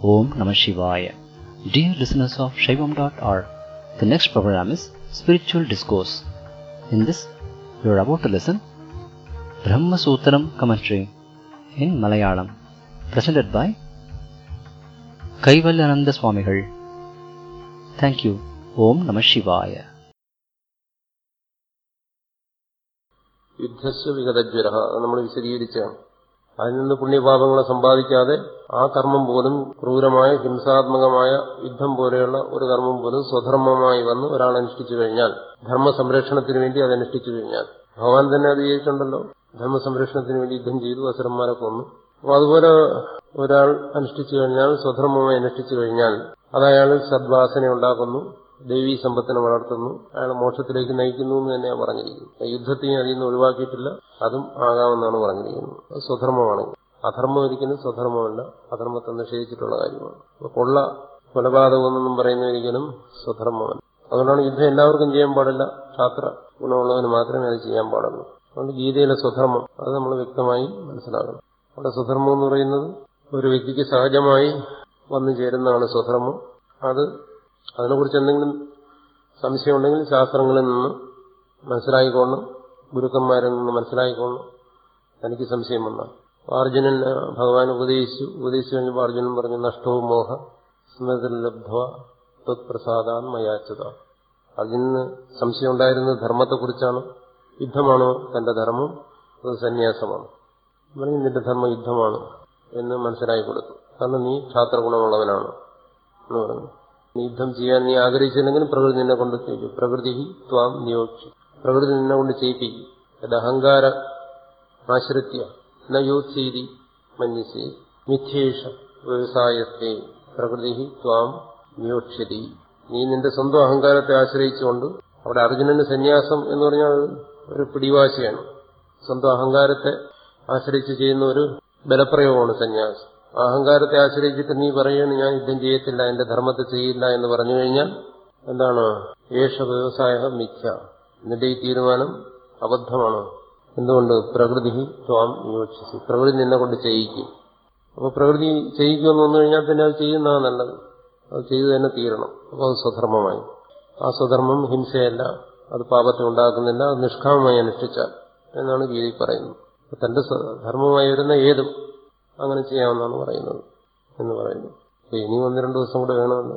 Om Namah Shivaya. Dear listeners of Shaivam.org, the next program is Spiritual Discourse. In this, you are about to listen Brahma Sutram commentary in Malayalam, presented by Kaivalyananda Swamigal. Thank you. Om Namah Shivaya. യുദ്ധസ്വ വിഗതജ്വര അത് നമ്മൾ വിശദീകരിച്ചാണ് അതിൽ നിന്ന് പുണ്യപാപങ്ങളെ സമ്പാദിക്കാതെ ആ കർമ്മം പോലും ക്രൂരമായ ഹിംസാത്മകമായ യുദ്ധം പോലെയുള്ള ഒരു കർമ്മം പോലും സ്വധർമ്മമായി വന്ന് ഒരാൾ അനുഷ്ഠിച്ചു കഴിഞ്ഞാൽ ധർമ്മ സംരക്ഷണത്തിന് വേണ്ടി അത് അനുഷ്ഠിച്ചു കഴിഞ്ഞാൽ ഭഗവാൻ തന്നെ അത് ചെയ്തിട്ടുണ്ടല്ലോ ധർമ്മ സംരക്ഷണത്തിന് വേണ്ടി യുദ്ധം ചെയ്തു അസുരന്മാരെ കൊന്നു അപ്പൊ അതുപോലെ ഒരാൾ അനുഷ്ഠിച്ചു കഴിഞ്ഞാൽ സ്വധർമ്മമായി അനുഷ്ഠിച്ചു കഴിഞ്ഞാൽ അത് അയാളിൽ സദ്വാസന ഉണ്ടാക്കുന്നു ദൈവീ സമ്പത്തിനെ വളർത്തുന്നു അയാൾ മോക്ഷത്തിലേക്ക് നയിക്കുന്നു എന്ന് തന്നെയാണ് പറഞ്ഞിരിക്കുന്നത് യുദ്ധത്തെയും അതിൽ നിന്ന് ഒഴിവാക്കിയിട്ടില്ല അതും ആകാമെന്നാണ് പറഞ്ഞിരിക്കുന്നത് അത് സ്വധർമ്മമാണെങ്കിൽ അധർമ്മം ഒരിക്കലും സ്വധർമ്മമല്ല അധർമ്മത്തെ നിഷേധിച്ചിട്ടുള്ള കാര്യമാണ് അപ്പൊ കൊള്ള കൊലപാതകമെന്നൊന്നും പറയുന്ന ഒരിക്കലും സ്വധർമ്മമല്ല അതുകൊണ്ടാണ് യുദ്ധം എല്ലാവർക്കും ചെയ്യാൻ പാടില്ല ശാസ്ത്ര ഗുണമുള്ളവന് മാത്രമേ അത് ചെയ്യാൻ പാടുള്ളൂ അതുകൊണ്ട് ഗീതയിലെ സ്വധർമ്മം അത് നമ്മൾ വ്യക്തമായി മനസ്സിലാക്കണം അവിടെ സ്വധർമ്മം എന്ന് പറയുന്നത് ഒരു വ്യക്തിക്ക് സഹജമായി വന്നു ചേരുന്നതാണ് സ്വധർമ്മം അത് അതിനെക്കുറിച്ച് എന്തെങ്കിലും സംശയം ഉണ്ടെങ്കിൽ ശാസ്ത്രങ്ങളിൽ നിന്ന് മനസ്സിലായിക്കൊള്ളണം ഗുരുക്കന്മാരിൽ നിന്ന് മനസ്സിലായിക്കൊള്ളണം തനിക്ക് സംശയം വന്ന അർജുനൻ ഭഗവാൻ ഉപദേശിച്ചു ഉപദേശിച്ചു കഴിഞ്ഞപ്പോൾ അർജുനൻ പറഞ്ഞു നഷ്ടവും മോഹ സ്മൃതിലബ്ധ തത്പ്രസാദാൻ മയാച്ചത അർജുനന് സംശയം ഉണ്ടായിരുന്നത് ധർമ്മത്തെക്കുറിച്ചാണ് യുദ്ധമാണോ തന്റെ ധർമ്മം അത് സന്യാസമാണ് പറഞ്ഞു നിന്റെ ധർമ്മം യുദ്ധമാണ് എന്ന് മനസ്സിലാക്കി കൊടുത്തു കാരണം നീ ക്ഷാത്രഗുണമുള്ളവനാണ് എന്ന് പറഞ്ഞു നീ യുദ്ധം ചെയ്യാൻ നീ ആഗ്രഹിച്ചില്ലെങ്കിലും പ്രകൃതി നിന്നെ കൊണ്ട് ചെയ്യിക്കും പ്രകൃതി ത്വാം നിയോക്ഷി പ്രകൃതി നിന്നെ കൊണ്ട് ചെയ്യിപ്പിക്കും അത് അഹങ്കാര ആശ്രിത്യ നയോത്സീതി മന്യസി മിഥ്യേഷ വ്യവസായത്തെ പ്രകൃതി ത്വാം നിയോക്ഷ്യതി നീ നിന്റെ സ്വന്തം അഹങ്കാരത്തെ ആശ്രയിച്ചുകൊണ്ട് അവിടെ അർജുനന് സന്യാസം എന്ന് പറഞ്ഞാൽ ഒരു പിടിവാശിയാണ് സ്വന്തം അഹങ്കാരത്തെ ആശ്രയിച്ച് ചെയ്യുന്ന ഒരു ബലപ്രയോഗമാണ് സന്യാസം അഹങ്കാരത്തെ ആശ്രയിച്ചിട്ട് നീ പറയുകയാണ് ഞാൻ യുദ്ധം ചെയ്യത്തില്ല എന്റെ ധർമ്മത്തെ ചെയ്യില്ല എന്ന് പറഞ്ഞു കഴിഞ്ഞാൽ എന്താണ് യേശ വ്യവസായ മിഥ്യ നിന്റെ ഈ തീരുമാനം അബദ്ധമാണ് എന്തുകൊണ്ട് പ്രകൃതി ത്വാം നിയോക്ഷിച്ചു പ്രകൃതി നിന്നെ കൊണ്ട് ചെയ്യിക്കും അപ്പൊ പ്രകൃതി ചെയ്യിക്കുമെന്ന് വന്നു കഴിഞ്ഞാൽ പിന്നെ അത് ചെയ്യുന്നതാണ് നല്ലത് അത് ചെയ്തു തന്നെ തീരണം അപ്പോൾ അത് സ്വധർമ്മമായി ആ സ്വധർമ്മം ഹിംസയല്ല അത് പാപത്തെ ഉണ്ടാക്കുന്നില്ല അത് നിഷ്കാമമായി അനുഷ്ഠിച്ചാൽ എന്നാണ് ഗീതി പറയുന്നത് തന്റെ ധർമ്മമായി വരുന്ന ഏതും അങ്ങനെ ചെയ്യാമെന്നാണ് പറയുന്നത് എന്ന് പറയുന്നു അപ്പൊ ഇനി ഒന്ന് രണ്ടു ദിവസം കൂടെ വേണമെന്ന്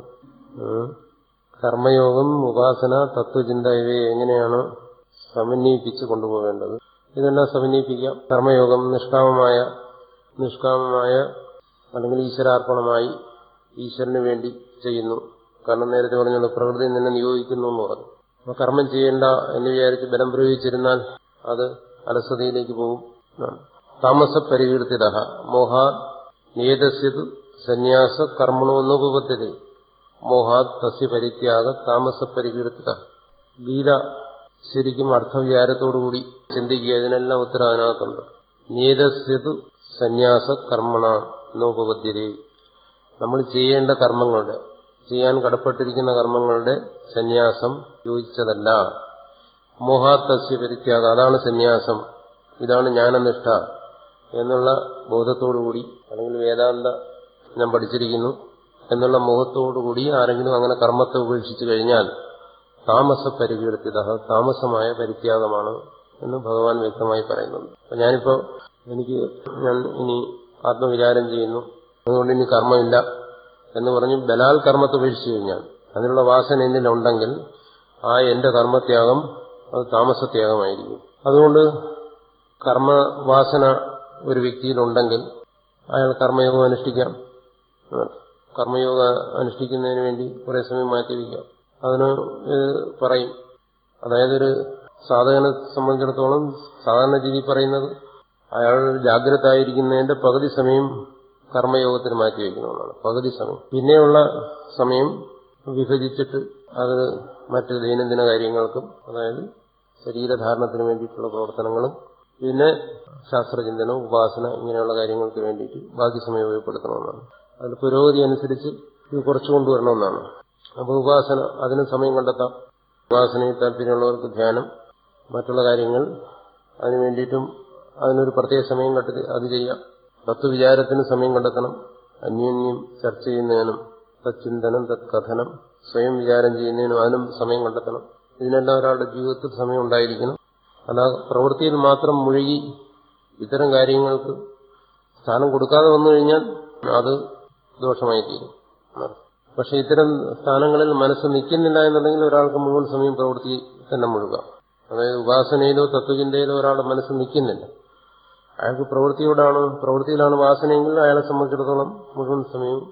കർമ്മയോഗം ഉപാസന തത്വചിന്ത ഇവയെ എങ്ങനെയാണ് സമന്വയിപ്പിച്ച് കൊണ്ടുപോകേണ്ടത് ഇതെല്ലാം സമന്വയിപ്പിക്കാം കർമ്മയോഗം നിഷ്കാമമായ നിഷ്കാമമായ അല്ലെങ്കിൽ ഈശ്വരാർപ്പണമായി ഈശ്വരന് വേണ്ടി ചെയ്യുന്നു കാരണം നേരത്തെ പറഞ്ഞല്ലോ പ്രകൃതി നിന്നെ നിയോഗിക്കുന്നു എന്ന് പറഞ്ഞു അപ്പൊ കർമ്മം ചെയ്യേണ്ട എന്ന് വിചാരിച്ച് ബലം പ്രയോഗിച്ചിരുന്നാൽ അത് അലസതയിലേക്ക് പോകും താമസ പരികീർത്തിത മോഹാ നിയതസ്യതു സന്യാസ കർമ്മണോന്നുപപദ്ധതി മോഹാത് തസ്യ പരിത്യാഗ താമസ പരികീർത്തിത ഗീത ശരിക്കും അർത്ഥവിചാരത്തോടുകൂടി ചിന്തിക്കുക ഇതിനെല്ലാം ഉത്തരം അതിനകത്തുണ്ട് നിയതസ്യതു സന്യാസ കർമ്മണ നോപപദ്ധ്യതി നമ്മൾ ചെയ്യേണ്ട കർമ്മങ്ങളുടെ ചെയ്യാൻ കടപ്പെട്ടിരിക്കുന്ന കർമ്മങ്ങളുടെ സന്യാസം യോജിച്ചതല്ല മോഹാത്തസ്യ പരിത്യാഗം അതാണ് സന്യാസം ഇതാണ് ജ്ഞാനനിഷ്ഠ എന്നുള്ള ബോധത്തോടുകൂടി അല്ലെങ്കിൽ വേദാന്ത ഞാൻ പഠിച്ചിരിക്കുന്നു എന്നുള്ള മോഹത്തോടുകൂടി ആരെങ്കിലും അങ്ങനെ കർമ്മത്തെ ഉപേക്ഷിച്ചു കഴിഞ്ഞാൽ താമസ പരികീർത്തിത താമസമായ പരിത്യാഗമാണ് എന്ന് ഭഗവാൻ വ്യക്തമായി പറയുന്നുണ്ട് അപ്പൊ ഞാനിപ്പോ എനിക്ക് ഞാൻ ഇനി ആത്മവിചാരം ചെയ്യുന്നു അതുകൊണ്ട് ഇനി കർമ്മമില്ല എന്ന് പറഞ്ഞ് ബലാൽ കർമ്മത്തെ ഉപേക്ഷിച്ചു കഴിഞ്ഞാൽ അതിനുള്ള വാസന എന്നിലുണ്ടെങ്കിൽ ആ എന്റെ കർമ്മത്യാഗം അത് താമസത്യാഗമായിരിക്കും അതുകൊണ്ട് കർമ്മവാസന ഒരു വ്യക്തിയിലുണ്ടെങ്കിൽ അയാൾ കർമ്മയോഗം അനുഷ്ഠിക്കാം കർമ്മയോഗ അനുഷ്ഠിക്കുന്നതിന് വേണ്ടി കുറെ സമയം മാറ്റിവെക്കാം അതിന് പറയും അതായത് ഒരു സാധകനെ സംബന്ധിച്ചിടത്തോളം സാധാരണ രീതി പറയുന്നത് അയാൾ ജാഗ്രത ആയിരിക്കുന്നതിന്റെ പകുതി സമയം കർമ്മയോഗത്തിന് മാറ്റിവെക്കണമെന്നാണ് പകുതി സമയം പിന്നെയുള്ള സമയം വിഭജിച്ചിട്ട് അത് മറ്റ് ദൈനംദിന കാര്യങ്ങൾക്കും അതായത് ശരീരധാരണത്തിന് വേണ്ടിയിട്ടുള്ള പ്രവർത്തനങ്ങളും പിന്നെ ശാസ്ത്രചിന്തനം ഉപാസന ഇങ്ങനെയുള്ള കാര്യങ്ങൾക്ക് വേണ്ടിയിട്ട് ബാക്കി സമയം ഉപയോഗപ്പെടുത്തണമെന്നാണ് അതിൽ പുരോഗതി അനുസരിച്ച് ഇത് കുറച്ചു കൊണ്ടുവരണമെന്നാണ് അപ്പോൾ ഉപാസന അതിന് സമയം കണ്ടെത്താം ഉപാസനയിൽ താല്പര്യമുള്ളവർക്ക് ധ്യാനം മറ്റുള്ള കാര്യങ്ങൾ അതിനു വേണ്ടിയിട്ടും അതിനൊരു പ്രത്യേക സമയം കണ്ടെത്തി അത് ചെയ്യാം തത്വവിചാരത്തിന് സമയം കണ്ടെത്തണം അന്യോന്യം ചർച്ച ചെയ്യുന്നതിനും തച്ചിന്തനം തത്കഥനം സ്വയം വിചാരം ചെയ്യുന്നതിനും അതിനും സമയം കണ്ടെത്തണം ഇതിനെല്ലാം ഒരാളുടെ ജീവിതത്തിൽ സമയം ഉണ്ടായിരിക്കണം അല്ലാ പ്രവൃത്തിയിൽ മാത്രം മുഴുകി ഇത്തരം കാര്യങ്ങൾക്ക് സ്ഥാനം കൊടുക്കാതെ വന്നു കഴിഞ്ഞാൽ അത് ദോഷമായി തീരും പക്ഷെ ഇത്തരം സ്ഥാനങ്ങളിൽ മനസ്സ് നിൽക്കുന്നില്ല എന്നുണ്ടെങ്കിൽ ഒരാൾക്ക് മുഴുവൻ സമയം പ്രവൃത്തി തന്നെ മുഴുകാം അതായത് ഉപാസനയിലോ തത്വചിന്തയിലോ ഒരാളുടെ മനസ്സ് നിൽക്കുന്നില്ല അയാൾക്ക് പ്രവൃത്തിയോടാണ് പ്രവൃത്തിയിലാണ് വാസനയെങ്കിൽ അയാളെ സംബന്ധിച്ചിടത്തോളം മുഴുവൻ സമയവും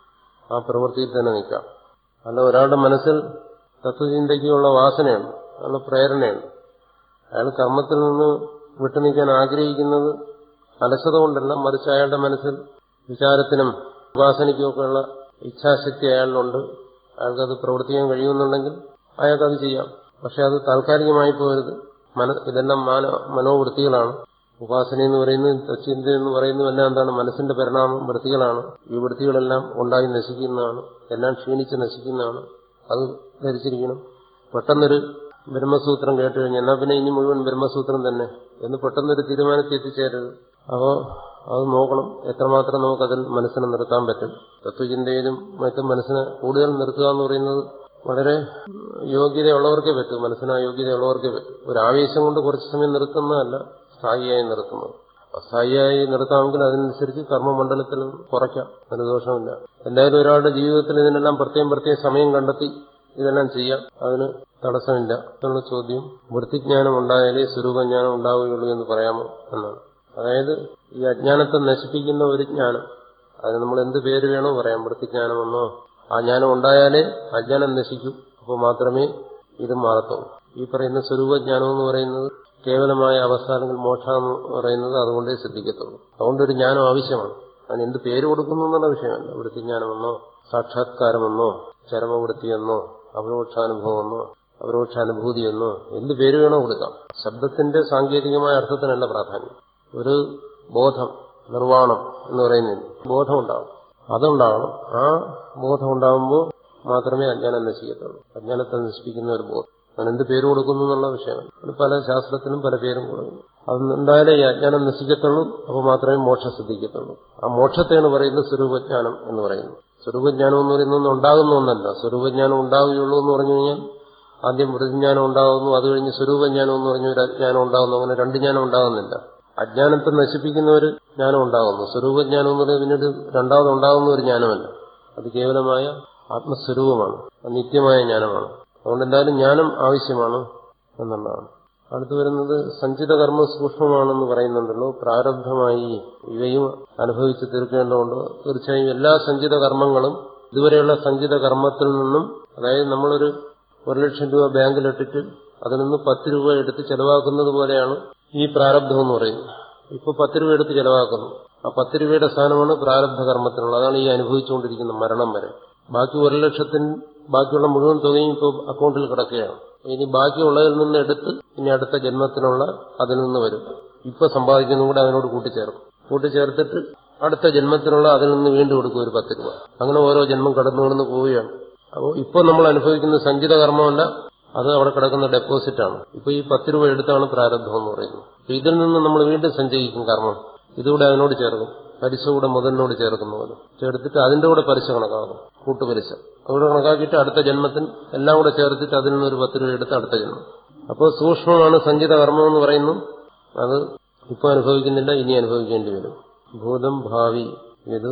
ആ പ്രവൃത്തിയിൽ തന്നെ നിൽക്കാം അല്ല ഒരാളുടെ മനസ്സിൽ തത്വചിന്തയ്ക്കുള്ള വാസനയുണ്ട് അതിനുള്ള പ്രേരണയുണ്ട് അയാൾ കർമ്മത്തിൽ നിന്ന് വിട്ടുനിൽക്കാൻ ആഗ്രഹിക്കുന്നത് അലസത കൊണ്ടല്ല മറിച്ച് അയാളുടെ മനസ്സിൽ വിചാരത്തിനും ഉപാസനയ്ക്കുമൊക്കെയുള്ള ഇച്ഛാശക്തി അയാളിലുണ്ട് അയാൾക്കത് പ്രവർത്തിക്കാൻ കഴിയുമെന്നുണ്ടെങ്കിൽ അയാൾക്കത് ചെയ്യാം പക്ഷെ അത് താൽക്കാലികമായി പോകരുത് മന ഇതെല്ലാം മാന മനോവൃത്തികളാണ് ഉപാസന എന്ന് പറയുന്നത് ചിന്ത എന്ന് പറയുന്നത് എല്ലാം എന്താണ് മനസ്സിന്റെ പരിണാമം വൃത്തികളാണ് ഈ വൃത്തികളെല്ലാം ഉണ്ടായി നശിക്കുന്നതാണ് എല്ലാം ക്ഷീണിച്ച് നശിക്കുന്നതാണ് അത് ധരിച്ചിരിക്കണം പെട്ടെന്നൊരു ബ്രഹ്മസൂത്രം കേട്ട് കഴിഞ്ഞാൽ എന്നാ പിന്നെ ഇനി മുഴുവൻ ബ്രഹ്മസൂത്രം തന്നെ എന്ന് പെട്ടെന്നൊരു തീരുമാനത്തിൽ എത്തിച്ചേരരുത് അപ്പോ അത് നോക്കണം എത്രമാത്രം നമുക്കതിൽ മനസ്സിനെ നിർത്താൻ പറ്റും തത്വചിന്തയിലും മറ്റും മനസ്സിനെ കൂടുതൽ നിർത്തുക എന്ന് പറയുന്നത് വളരെ യോഗ്യതയുള്ളവർക്കേ പറ്റൂ മനസ്സിന് യോഗ്യതയുള്ളവർക്കേ പറ്റൂ ഒരു ആവേശം കൊണ്ട് കുറച്ച് സമയം നിർത്തുന്നതല്ല സ്ഥായിയായി നിർത്തുന്നത് അസ്ഥായിയായി നിർത്താമെങ്കിൽ അതിനനുസരിച്ച് കർമ്മമണ്ഡലത്തിൽ കുറയ്ക്കാം ഒരു ദോഷമില്ല എന്തായാലും ഒരാളുടെ ജീവിതത്തിൽ ഇതിനെല്ലാം പ്രത്യേകം പ്രത്യേകം സമയം കണ്ടെത്തി ഇതെല്ലാം ചെയ്യാം അതിന് തടസ്സമില്ല എന്നുള്ള ചോദ്യം വൃത്തിജ്ഞാനം ഉണ്ടായാലേ സ്വരൂപജ്ഞാനം ഉണ്ടാവുകയുള്ളൂ എന്ന് പറയാമോ എന്നാണ് അതായത് ഈ അജ്ഞാനത്തെ നശിപ്പിക്കുന്ന ഒരു ജ്ഞാനം അതിന് നമ്മൾ എന്ത് പേര് വേണോ പറയാം വൃത്തിജ്ഞാനമെന്നോ ആ ജ്ഞാനം ഉണ്ടായാലേ അജ്ഞാനം നശിക്കൂ അപ്പോൾ മാത്രമേ ഇത് മാറത്തുള്ളൂ ഈ പറയുന്ന സ്വരൂപജ്ഞാനം എന്ന് പറയുന്നത് കേവലമായ അവസ്ഥാനങ്ങൾ മോക്ഷ എന്ന് പറയുന്നത് അതുകൊണ്ടേ ശ്രദ്ധിക്കത്തുള്ളൂ അതുകൊണ്ടൊരു ജ്ഞാനം ആവശ്യമാണ് അതിന് എന്ത് പേര് കൊടുക്കുന്നു എന്നുള്ള വിഷയമല്ല വൃത്തിജ്ഞാനമെന്നോ സാക്ഷാത്കാരമെന്നോ ചരമവൃത്തിയെന്നോ അപരോക്ഷാനുഭവമെന്നോ അപരോക്ഷാനുഭൂതിയെന്നോ എന്ത് പേര് വേണോ കൊടുക്കാം ശബ്ദത്തിന്റെ സാങ്കേതികമായ അർത്ഥത്തിനല്ല പ്രാധാന്യം ഒരു ബോധം നിർവ്വാണം എന്ന് പറയുന്നില്ല ബോധം ഉണ്ടാവും അതുണ്ടാവണം ആ ബോധം ഉണ്ടാകുമ്പോൾ മാത്രമേ അജ്ഞാനം നശിക്കത്തുള്ളൂ അജ്ഞാനത്തെ നശിപ്പിക്കുന്ന ഒരു ബോധം അതിനെന്ത് പേര് കൊടുക്കുന്നു എന്നുള്ള വിഷയമാണ് അത് പല ശാസ്ത്രത്തിനും പല പേരും കൊടുക്കുന്നു അതുണ്ടായാലേ ഈ അജ്ഞാനം നശിക്കത്തുള്ളൂ അപ്പോൾ മാത്രമേ മോക്ഷം സിദ്ധിക്കത്തുള്ളൂ ആ മോക്ഷത്തെയാണ് പറയുന്നത് സ്വരൂപജ്ഞാനം എന്ന് പറയുന്നത് സ്വരൂപജ്ഞാനം എന്ന് പറയുന്നത് ഉണ്ടാകുന്ന ഒന്നല്ല സ്വരൂപജ്ഞാനം ഉണ്ടാവുകയുള്ളൂ എന്ന് പറഞ്ഞു കഴിഞ്ഞാൽ ആദ്യം വൃതിജ്ഞാനം ഉണ്ടാകുന്നു അത് കഴിഞ്ഞ് സ്വരൂപജ്ഞാനം എന്ന് പറഞ്ഞ ഒരു അജ്ഞാനം ഉണ്ടാകുന്നു അങ്ങനെ രണ്ട് ജ്ഞാനം ഉണ്ടാകുന്നില്ല അജ്ഞാനത്തെ നശിപ്പിക്കുന്ന ഒരു ജ്ഞാനം ഉണ്ടാകുന്നു സ്വരൂപജ്ഞാനം എന്ന് പറയുന്നത് പിന്നീട് രണ്ടാമത് ഉണ്ടാകുന്ന ഒരു ജ്ഞാനമല്ല അത് കേവലമായ ആത്മസ്വരൂപമാണ് അത് നിത്യമായ ജ്ഞാനമാണ് അതുകൊണ്ട് എന്തായാലും ജ്ഞാനം ആവശ്യമാണ് എന്നുള്ളതാണ് അടുത്തു വരുന്നത് സഞ്ചിത കർമ്മം സൂക്ഷ്മമാണെന്ന് പറയുന്നുണ്ടല്ലോ പ്രാരബ്ധമായി ഇവയും അനുഭവിച്ച് തീർക്കേണ്ടതുകൊണ്ട് തീർച്ചയായും എല്ലാ സഞ്ചിത കർമ്മങ്ങളും ഇതുവരെയുള്ള സഞ്ചിത കർമ്മത്തിൽ നിന്നും അതായത് നമ്മളൊരു ഒരു ലക്ഷം രൂപ ബാങ്കിലിട്ടിട്ട് അതിൽ നിന്ന് പത്ത് രൂപ എടുത്ത് ചെലവാക്കുന്നത് പോലെയാണ് ഈ പ്രാരബ്ധം എന്ന് പറയുന്നത് ഇപ്പൊ പത്ത് രൂപ എടുത്ത് ചെലവാക്കുന്നു ആ പത്ത് രൂപയുടെ സ്ഥാനമാണ് പ്രാരബ്ധ കർമ്മത്തിനുള്ളത് അതാണ് ഈ അനുഭവിച്ചുകൊണ്ടിരിക്കുന്ന മരണം വരെ ബാക്കി ഒരു ലക്ഷത്തിന് ബാക്കിയുള്ള മുഴുവൻ തുകയും ഇപ്പോൾ അക്കൗണ്ടിൽ കിടക്കുകയാണ് ഇനി ബാക്കിയുള്ളതിൽ നിന്ന് എടുത്ത് ഇനി അടുത്ത ജന്മത്തിനുള്ള അതിൽ നിന്ന് വരും ഇപ്പൊ സമ്പാദിക്കുന്നതും കൂടെ അതിനോട് കൂട്ടിച്ചേർക്കും കൂട്ടിച്ചേർത്തിട്ട് അടുത്ത ജന്മത്തിനുള്ള അതിൽ നിന്ന് വീണ്ടും കൊടുക്കും ഒരു പത്ത് രൂപ അങ്ങനെ ഓരോ ജന്മം കടന്നു കടന്നു പോവുകയാണ് അപ്പോൾ ഇപ്പോൾ നമ്മൾ അനുഭവിക്കുന്ന സഞ്ചിത കർമ്മമല്ല അത് അവിടെ കിടക്കുന്ന ഡെപ്പോസിറ്റാണ് ഇപ്പൊ ഈ പത്ത് രൂപ എടുത്താണ് പ്രാരബ്ധം എന്ന് പറയുന്നത് അപ്പൊ ഇതിൽ നിന്ന് നമ്മൾ വീണ്ടും സഞ്ചയിക്കും കർമ്മം ഇതുകൂടെ അതിനോട് ചേർക്കും പലിശ കൂടെ മുതലിനോട് ചേർക്കുന്ന പോലെ ചേർത്തിട്ട് അതിന്റെ കൂടെ പലിശ കണക്കാക്കും കൂട്ടുപലിശ അതുകൂടെ കണക്കാക്കിയിട്ട് അടുത്ത ജന്മത്തിൽ എല്ലാം കൂടെ ചേർത്തിട്ട് അതിൽ നിന്ന് ഒരു പത്ത് രൂപ എടുത്ത് അടുത്ത ജന്മം അപ്പോൾ സൂക്ഷ്മമാണ് സഞ്ചിത കർമ്മം എന്ന് പറയുന്നു അത് ഇപ്പൊ അനുഭവിക്കുന്നില്ല ഇനി അനുഭവിക്കേണ്ടി വരും ഭൂതം ഭാവി ഇത്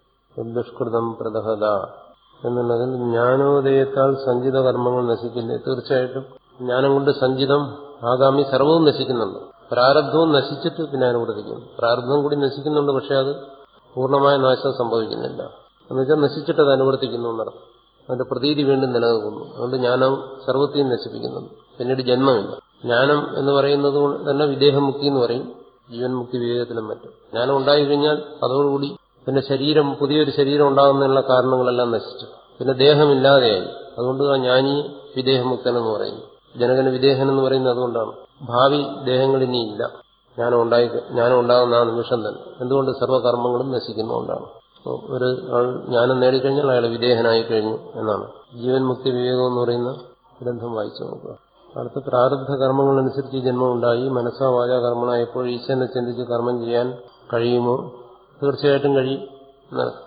ദുഷ്കൃതം പ്രദഹത എന്നുള്ളതിൽ ജ്ഞാനോദയത്താൽ സഞ്ചിത കർമ്മങ്ങൾ നശിക്കില്ല തീർച്ചയായിട്ടും ജ്ഞാനം കൊണ്ട് സഞ്ചിതം ആഗാമി സർവവും നശിക്കുന്നുണ്ട് പ്രാരബ്ധവും നശിച്ചിട്ട് പിന്നെ അനുവർത്തിക്കുന്നു പ്രാരബ്ധം കൂടി നശിക്കുന്നുണ്ട് പക്ഷെ അത് പൂർണ്ണമായ നാശം സംഭവിക്കുന്നില്ല എന്നുവെച്ചാൽ നശിച്ചിട്ട് അത് അനുവർത്തിക്കുന്നു എന്നർത്ഥം അതിന്റെ പ്രതീതി വീണ്ടും നിലനിൽക്കുന്നു അതുകൊണ്ട് ജ്ഞാനം സർവത്തെയും നശിപ്പിക്കുന്നുണ്ട് പിന്നീട് ജന്മമില്ല ജ്ഞാനം എന്ന് പറയുന്നത് തന്നെ വിദേഹമുക്തി എന്ന് പറയും ജീവൻ മുക്തി വിവേകത്തിലും മറ്റും ജ്ഞാനം ഉണ്ടായി കഴിഞ്ഞാൽ അതോടുകൂടി പിന്നെ ശരീരം പുതിയൊരു ശരീരം ഉണ്ടാകുന്നതിനുള്ള കാരണങ്ങളെല്ലാം നശിച്ചു പിന്നെ ദേഹമില്ലാതെയായി അതുകൊണ്ട് ആ ജ്ഞാനി വിദേഹമുക്തൻ എന്ന് പറയുന്നു ജനകന് വിദേഹൻ എന്ന് പറയുന്നത് അതുകൊണ്ടാണ് ഭാവി ദേഹങ്ങൾ ഇനിയില്ല ജ്ഞാനം ഉണ്ടായി ജ്ഞാനം ഉണ്ടാകുന്ന ആ നിമിഷം തന്നെ എന്തുകൊണ്ട് സർവ്വകർമ്മങ്ങളും നശിക്കുന്നതുകൊണ്ടാണ് ഒരു ആൾ ജ്ഞാനം നേടിക്കഴിഞ്ഞാൽ അയാൾ വിദേഹനായി കഴിഞ്ഞു എന്നാണ് ജീവൻ മുക്തി വിവേകം എന്ന് പറയുന്ന ഗ്രന്ഥം വായിച്ചു നോക്കുക അടുത്ത പ്രാരബ്ധ കർമ്മങ്ങളനുസരിച്ച് ജന്മം ഉണ്ടായി മനസ്സാ വാച കർമ്മണ എപ്പോൾ ഈശ്വരനെ ചിന്തിച്ച് കർമ്മം ചെയ്യാൻ കഴിയുമോ തീർച്ചയായിട്ടും കഴിയും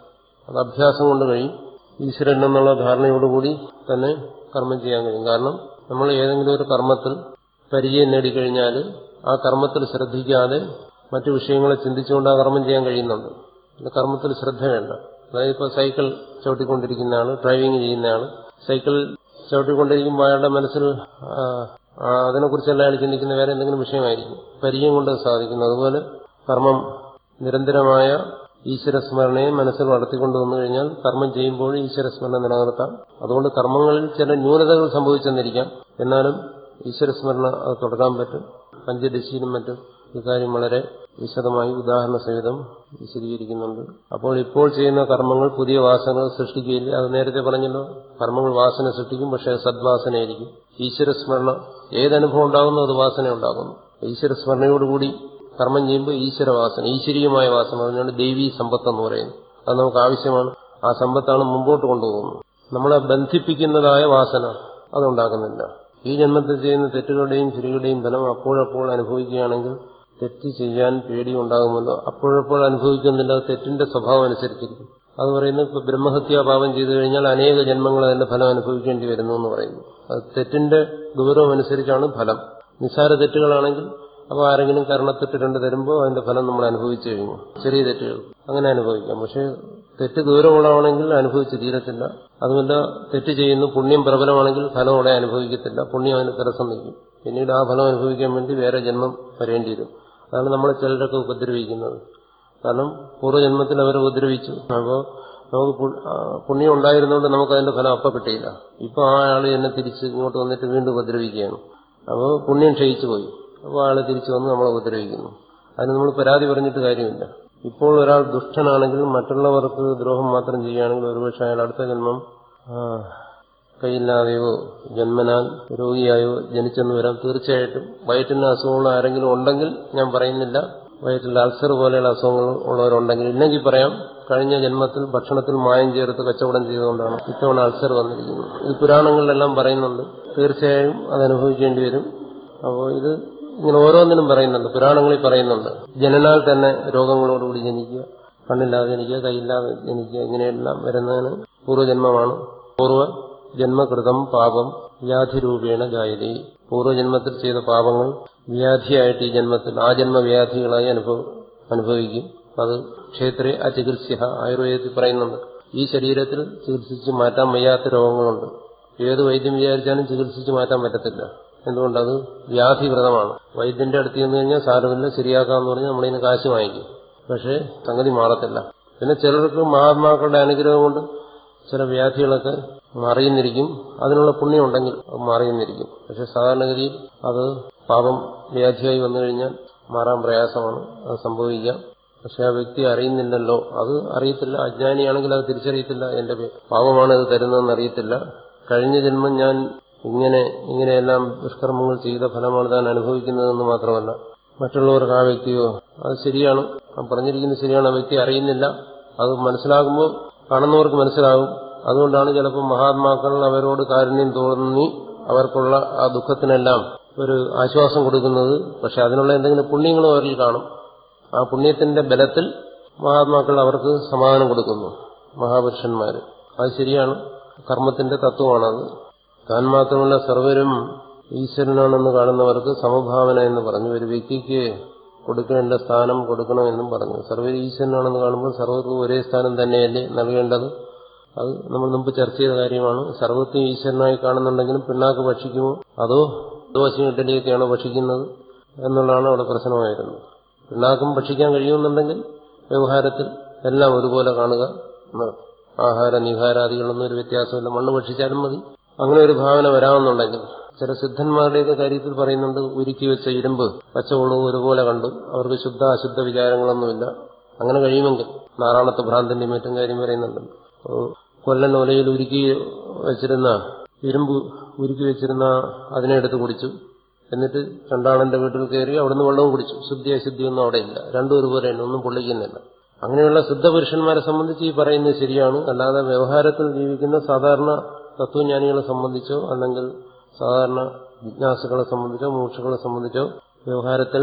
അത് അഭ്യാസം കൊണ്ട് കഴിയും ഈശ്വരൻ എന്നുള്ള ധാരണയോടുകൂടി തന്നെ കർമ്മം ചെയ്യാൻ കഴിയും കാരണം നമ്മൾ ഏതെങ്കിലും ഒരു കർമ്മത്തിൽ പരിചയം നേടിക്കഴിഞ്ഞാൽ ആ കർമ്മത്തിൽ ശ്രദ്ധിക്കാതെ മറ്റു വിഷയങ്ങളെ ചിന്തിച്ചുകൊണ്ട് ആ കർമ്മം ചെയ്യാൻ കഴിയുന്നുണ്ട് പിന്നെ കർമ്മത്തിൽ ശ്രദ്ധ വേണ്ട അതായത് ഇപ്പോൾ സൈക്കിൾ ചവിട്ടിക്കൊണ്ടിരിക്കുന്ന ആള് ഡ്രൈവിംഗ് ചെയ്യുന്ന ആള് സൈക്കിൾ ചവിട്ടിക്കൊണ്ടിരിക്കുമ്പോൾ അയാളുടെ മനസ്സിൽ ആ, ആ, അതിനെക്കുറിച്ചല്ല അയാൾ ചിന്തിക്കുന്ന വേറെ എന്തെങ്കിലും വിഷയമായിരിക്കും പരിചയം കൊണ്ട് അത് സാധിക്കുന്നു അതുപോലെ കർമ്മം നിരന്തരമായ ഈശ്വരസ്മരണയെ മനസ്സിൽ വളർത്തിക്കൊണ്ടു വന്നു കഴിഞ്ഞാൽ കർമ്മം ചെയ്യുമ്പോൾ ഈശ്വരസ്മരണ നിലനിർത്താം അതുകൊണ്ട് കർമ്മങ്ങളിൽ ചില ന്യൂനതകൾ സംഭവിച്ചെന്നിരിക്കാം എന്നാലും ഈശ്വരസ്മരണ അത് തുടരാൻ പറ്റും പഞ്ചദശിയിലും മറ്റും ഇക്കാര്യം വളരെ വിശദമായി ഉദാഹരണ സഹിതം വിശദീകരിക്കുന്നുണ്ട് അപ്പോൾ ഇപ്പോൾ ചെയ്യുന്ന കർമ്മങ്ങൾ പുതിയ വാസനകൾ സൃഷ്ടിക്കുകയില്ല അത് നേരത്തെ പറഞ്ഞല്ലോ കർമ്മങ്ങൾ വാസന സൃഷ്ടിക്കും പക്ഷേ അത് സദ്വാസനയായിരിക്കും ഈശ്വരസ്മരണ ഏതനുഭവം ഉണ്ടാകുന്നു അത് വാസന ഉണ്ടാകുന്നു ഈശ്വരസ്മരണയോടുകൂടി കർമ്മം ചെയ്യുമ്പോൾ ഈശ്വരവാസന ഈശ്വരീയമായ വാസന അതിനാണ് ദൈവീ സമ്പത്ത് എന്ന് പറയുന്നത് അത് നമുക്ക് ആവശ്യമാണ് ആ സമ്പത്താണ് മുമ്പോട്ട് കൊണ്ടുപോകുന്നത് നമ്മളെ ബന്ധിപ്പിക്കുന്നതായ വാസന അതുണ്ടാക്കുന്നില്ല ഈ ജന്മത്തിൽ ചെയ്യുന്ന തെറ്റുകളുടെയും ശരികളുടെയും ഫലം അപ്പോഴപ്പോൾ അനുഭവിക്കുകയാണെങ്കിൽ തെറ്റ് ചെയ്യാൻ പേടി ഉണ്ടാകുമല്ലോ അപ്പോഴപ്പോൾ അനുഭവിക്കുന്നില്ല അത് തെറ്റിന്റെ സ്വഭാവം അനുസരിച്ചിരിക്കും അത് പറയുന്നത് ഇപ്പൊ ബ്രഹ്മഹത്യാ പാപം ചെയ്തു കഴിഞ്ഞാൽ അനേക ജന്മങ്ങൾ അതിന്റെ ഫലം അനുഭവിക്കേണ്ടി വരുന്നു എന്ന് പറയുന്നു അത് തെറ്റിന്റെ ഗൗരവം അനുസരിച്ചാണ് ഫലം നിസ്സാര തെറ്റുകളാണെങ്കിൽ അപ്പോൾ ആരെങ്കിലും കരണത്തിട്ട് രണ്ട് തരുമ്പോൾ അതിന്റെ ഫലം നമ്മൾ അനുഭവിച്ചു കഴിഞ്ഞു ചെറിയ തെറ്റുകൾ അങ്ങനെ അനുഭവിക്കാം പക്ഷെ തെറ്റ് ദൂരമുള്ളതാണെങ്കിൽ അനുഭവിച്ച് തീരത്തില്ല അതുമല്ല തെറ്റ് ചെയ്യുന്നു പുണ്യം പ്രബലമാണെങ്കിൽ ഫലം അവിടെ അനുഭവിക്കത്തില്ല പുണ്യം അതിന് തടസ്സം നിൽക്കും പിന്നീട് ആ ഫലം അനുഭവിക്കാൻ വേണ്ടി വേറെ ജന്മം വരേണ്ടി വരും അതാണ് നമ്മളെ ചിലരൊക്കെ ഉപദ്രവിക്കുന്നത് കാരണം പൂർവ്വജന്മത്തിൽ അവരെ ഉപദ്രവിച്ചു അപ്പോൾ നമുക്ക് പു- ആ, പുണ്യം ഉണ്ടായിരുന്നുകൊണ്ട് നമുക്ക് അതിന്റെ ഫലം അപ്പം കിട്ടിയില്ല ഇപ്പൊ ആ ആള് എന്നെ തിരിച്ച് ഇങ്ങോട്ട് വന്നിട്ട് വീണ്ടും ഉപദ്രവിക്കുകയാണ് അപ്പോൾ പുണ്യം ക്ഷയിച്ചു പോയി അപ്പോൾ ആള് തിരിച്ചു വന്ന് നമ്മളെ ഉപദ്രവിക്കുന്നു അതിന് നമ്മൾ പരാതി പറഞ്ഞിട്ട് കാര്യമില്ല ഇപ്പോൾ ഒരാൾ ദുഷ്ടനാണെങ്കിൽ മറ്റുള്ളവർക്ക് ദ്രോഹം മാത്രം ചെയ്യുകയാണെങ്കിൽ ഒരുപക്ഷെ അയാൾ അടുത്ത ജന്മം ആ, കൈയില്ലാതെയോ ജന്മനാൽ രോഗിയായോ ജനിച്ചെന്ന് വരാം തീർച്ചയായിട്ടും വയറ്റിന് അസുഖമുള്ള ആരെങ്കിലും ഉണ്ടെങ്കിൽ ഞാൻ പറയുന്നില്ല വയറ്റിൽ അൾസർ പോലെയുള്ള അസുഖങ്ങൾ ഉള്ളവരുണ്ടെങ്കിൽ ഇല്ലെങ്കിൽ പറയാം കഴിഞ്ഞ ജന്മത്തിൽ ഭക്ഷണത്തിൽ മായം ചേർത്ത് കച്ചവടം ചെയ്തുകൊണ്ടാണ് ഇത്തവണ അൾസർ വന്നിരിക്കുന്നത് ഇത് പുരാണങ്ങളിലെല്ലാം പറയുന്നുണ്ട് തീർച്ചയായും അത് അനുഭവിക്കേണ്ടി വരും അപ്പോൾ ഇത് ഇങ്ങനെ ഓരോന്നിനും പറയുന്നുണ്ട് പുരാണങ്ങളിൽ പറയുന്നുണ്ട് ജനനാൽ തന്നെ രോഗങ്ങളോടുകൂടി ജനിക്കുക കണ്ണില്ലാതെ ജനിക്കുക കൈയില്ലാതെ ജനിക്കുക ഇങ്ങനെയെല്ലാം വരുന്നതിന് പൂർവ്വജന്മമാണ് പൂർവ്വ ജന്മകൃതം പാപം വ്യാധിരൂപേണ ജായതി പൂർവ്വജന്മത്തിൽ ചെയ്ത പാപങ്ങൾ വ്യാധിയായിട്ട് ഈ ജന്മത്തിൽ ആ ജന്മവ്യാധികളായി അനുഭവ അനുഭവിക്കും അത് ക്ഷേത്രേ അചികിത്സ്യ ആയുർവേദത്തിൽ പറയുന്നുണ്ട് ഈ ശരീരത്തിൽ ചികിത്സിച്ച് മാറ്റാൻ വയ്യാത്ത രോഗങ്ങളുണ്ട് ഏത് വൈദ്യം വിചാരിച്ചാലും ചികിത്സിച്ച് മാറ്റാൻ പറ്റത്തില്ല എന്തുകൊണ്ടത് വ്യാധികൃതമാണ് വൈദ്യന്റെ അടുത്ത് ചെന്ന് കഴിഞ്ഞാൽ സാരമില്ല ശരിയാക്കാന്ന് പറഞ്ഞാൽ നമ്മളിതിന് കാശ് വാങ്ങിക്കും പക്ഷേ സംഗതി മാറത്തില്ല പിന്നെ ചിലർക്ക് മഹാത്മാക്കളുടെ അനുഗ്രഹം കൊണ്ട് ചില വ്യാധികളൊക്കെ മാറിയെന്നിരിക്കും അതിനുള്ള പുണ്യം ഉണ്ടെങ്കിൽ അത് മാറിയെന്നിരിക്കും പക്ഷെ സാധാരണഗതിയിൽ അത് പാപം വ്യാധിയായി വന്നു കഴിഞ്ഞാൽ മാറാൻ പ്രയാസമാണ് അത് സംഭവിക്കാം പക്ഷെ ആ വ്യക്തി അറിയുന്നില്ലല്ലോ അത് അറിയത്തില്ല അജ്ഞാനിയാണെങ്കിൽ അത് തിരിച്ചറിയത്തില്ല എന്റെ പേ- പാപമാണ് ഇത് തരുന്നതെന്ന് അറിയത്തില്ല കഴിഞ്ഞ ജന്മം ഞാൻ ഇങ്ങനെ ഇങ്ങനെയെല്ലാം ദുഷ്കർമ്മങ്ങൾ ചെയ്ത ഫലമാണ് താൻ അനുഭവിക്കുന്നതെന്ന് മാത്രമല്ല മറ്റുള്ളവർക്ക് ആ വ്യക്തിയോ അത് ശരിയാണ് ആ പറഞ്ഞിരിക്കുന്നത് ശരിയാണ് ആ വ്യക്തി അറിയുന്നില്ല അത് മനസ്സിലാകുമ്പോൾ കാണുന്നവർക്ക് മനസ്സിലാകും അതുകൊണ്ടാണ് ചിലപ്പോൾ മഹാത്മാക്കൾ അവരോട് കാരുണ്യം തോന്നി അവർക്കുള്ള ആ ദുഃഖത്തിനെല്ലാം ഒരു ആശ്വാസം കൊടുക്കുന്നത് പക്ഷെ അതിനുള്ള എന്തെങ്കിലും പുണ്യങ്ങളും അവരിൽ കാണും ആ പുണ്യത്തിന്റെ ബലത്തിൽ മഹാത്മാക്കൾ അവർക്ക് സമാധാനം കൊടുക്കുന്നു മഹാപുരുഷന്മാര് അത് ശരിയാണ് കർമ്മത്തിന്റെ തത്വമാണത് താൻ മാത്രമല്ല സർവരും ഈശ്വരനാണെന്ന് കാണുന്നവർക്ക് സമഭാവന എന്ന് പറഞ്ഞു ഒരു വ്യക്തിക്ക് കൊടുക്കേണ്ട സ്ഥാനം കൊടുക്കണമെന്നും പറഞ്ഞു സർവർ ഈശ്വരനാണെന്ന് കാണുമ്പോൾ സർവർക്കും ഒരേ സ്ഥാനം തന്നെയല്ലേ നൽകേണ്ടത് അത് നമ്മൾ മുമ്പ് ചർച്ച ചെയ്ത കാര്യമാണ് സർവത്വം ഈശ്വരനായി കാണുന്നുണ്ടെങ്കിലും പിണ്ണാക്ക് ഭക്ഷിക്കുമോ അതോ ദോശയും ഇഡലിയൊക്കെയാണോ ഭക്ഷിക്കുന്നത് എന്നുള്ളതാണ് അവിടെ പ്രശ്നമായിരുന്നത് പിണ്ണാക്കും ഭക്ഷിക്കാൻ കഴിയുമെന്നുണ്ടെങ്കിൽ വ്യവഹാരത്തിൽ എല്ലാം ഒരുപോലെ കാണുക എന്നർത്ഥം. ആഹാര നിഹാരാദികളൊന്നും ഒരു വ്യത്യാസമില്ല മണ്ണ് ഭക്ഷിച്ചാലും മതി അങ്ങനെ ഒരു ഭാവന വരാമെന്നുണ്ടെങ്കിൽ ചില സിദ്ധന്മാരുടെയൊക്കെ കാര്യത്തിൽ പറയുന്നുണ്ട് ഉരുക്കി വെച്ച ഇരുമ്പ് പച്ചവെള്ളവും ഒരുപോലെ കണ്ടു അവർക്ക് ശുദ്ധ അശുദ്ധ വിചാരങ്ങളൊന്നുമില്ല അങ്ങനെ കഴിയുമെങ്കിൽ നാറാണത്ത് ഭ്രാന്തിന്റെ മറ്റും കാര്യം പറയുന്നുണ്ട് അപ്പോ കൊല്ലൻ ഒലയിൽ ഉരുക്കി വെച്ചിരുന്ന ഇരുമ്പ് ഉരുക്കി വെച്ചിരുന്ന അതിനെ എടുത്ത് കുടിച്ചു എന്നിട്ട് രണ്ടാളന്റെ വീട്ടിൽ കയറി അവിടുന്ന് വെള്ളവും കുടിച്ചു ശുദ്ധി അശുദ്ധിയൊന്നും അവിടെ ഇല്ല രണ്ടും ഒരുപോലെയാണ് ഒന്നും പൊള്ളിക്കുന്നില്ല അങ്ങനെയുള്ള സിദ്ധപുരുഷന്മാരെ സംബന്ധിച്ച് ഈ പറയുന്നത് ശരിയാണ് അല്ലാതെ വ്യവഹാരത്തിൽ ജീവിക്കുന്ന സാധാരണ തത്വജ്ഞാനികളെ സംബന്ധിച്ചോ അല്ലെങ്കിൽ സാധാരണ ജിജ്ഞാസുകളെ സംബന്ധിച്ചോ മൂക്ഷകളെ സംബന്ധിച്ചോ വ്യവഹാരത്തിൽ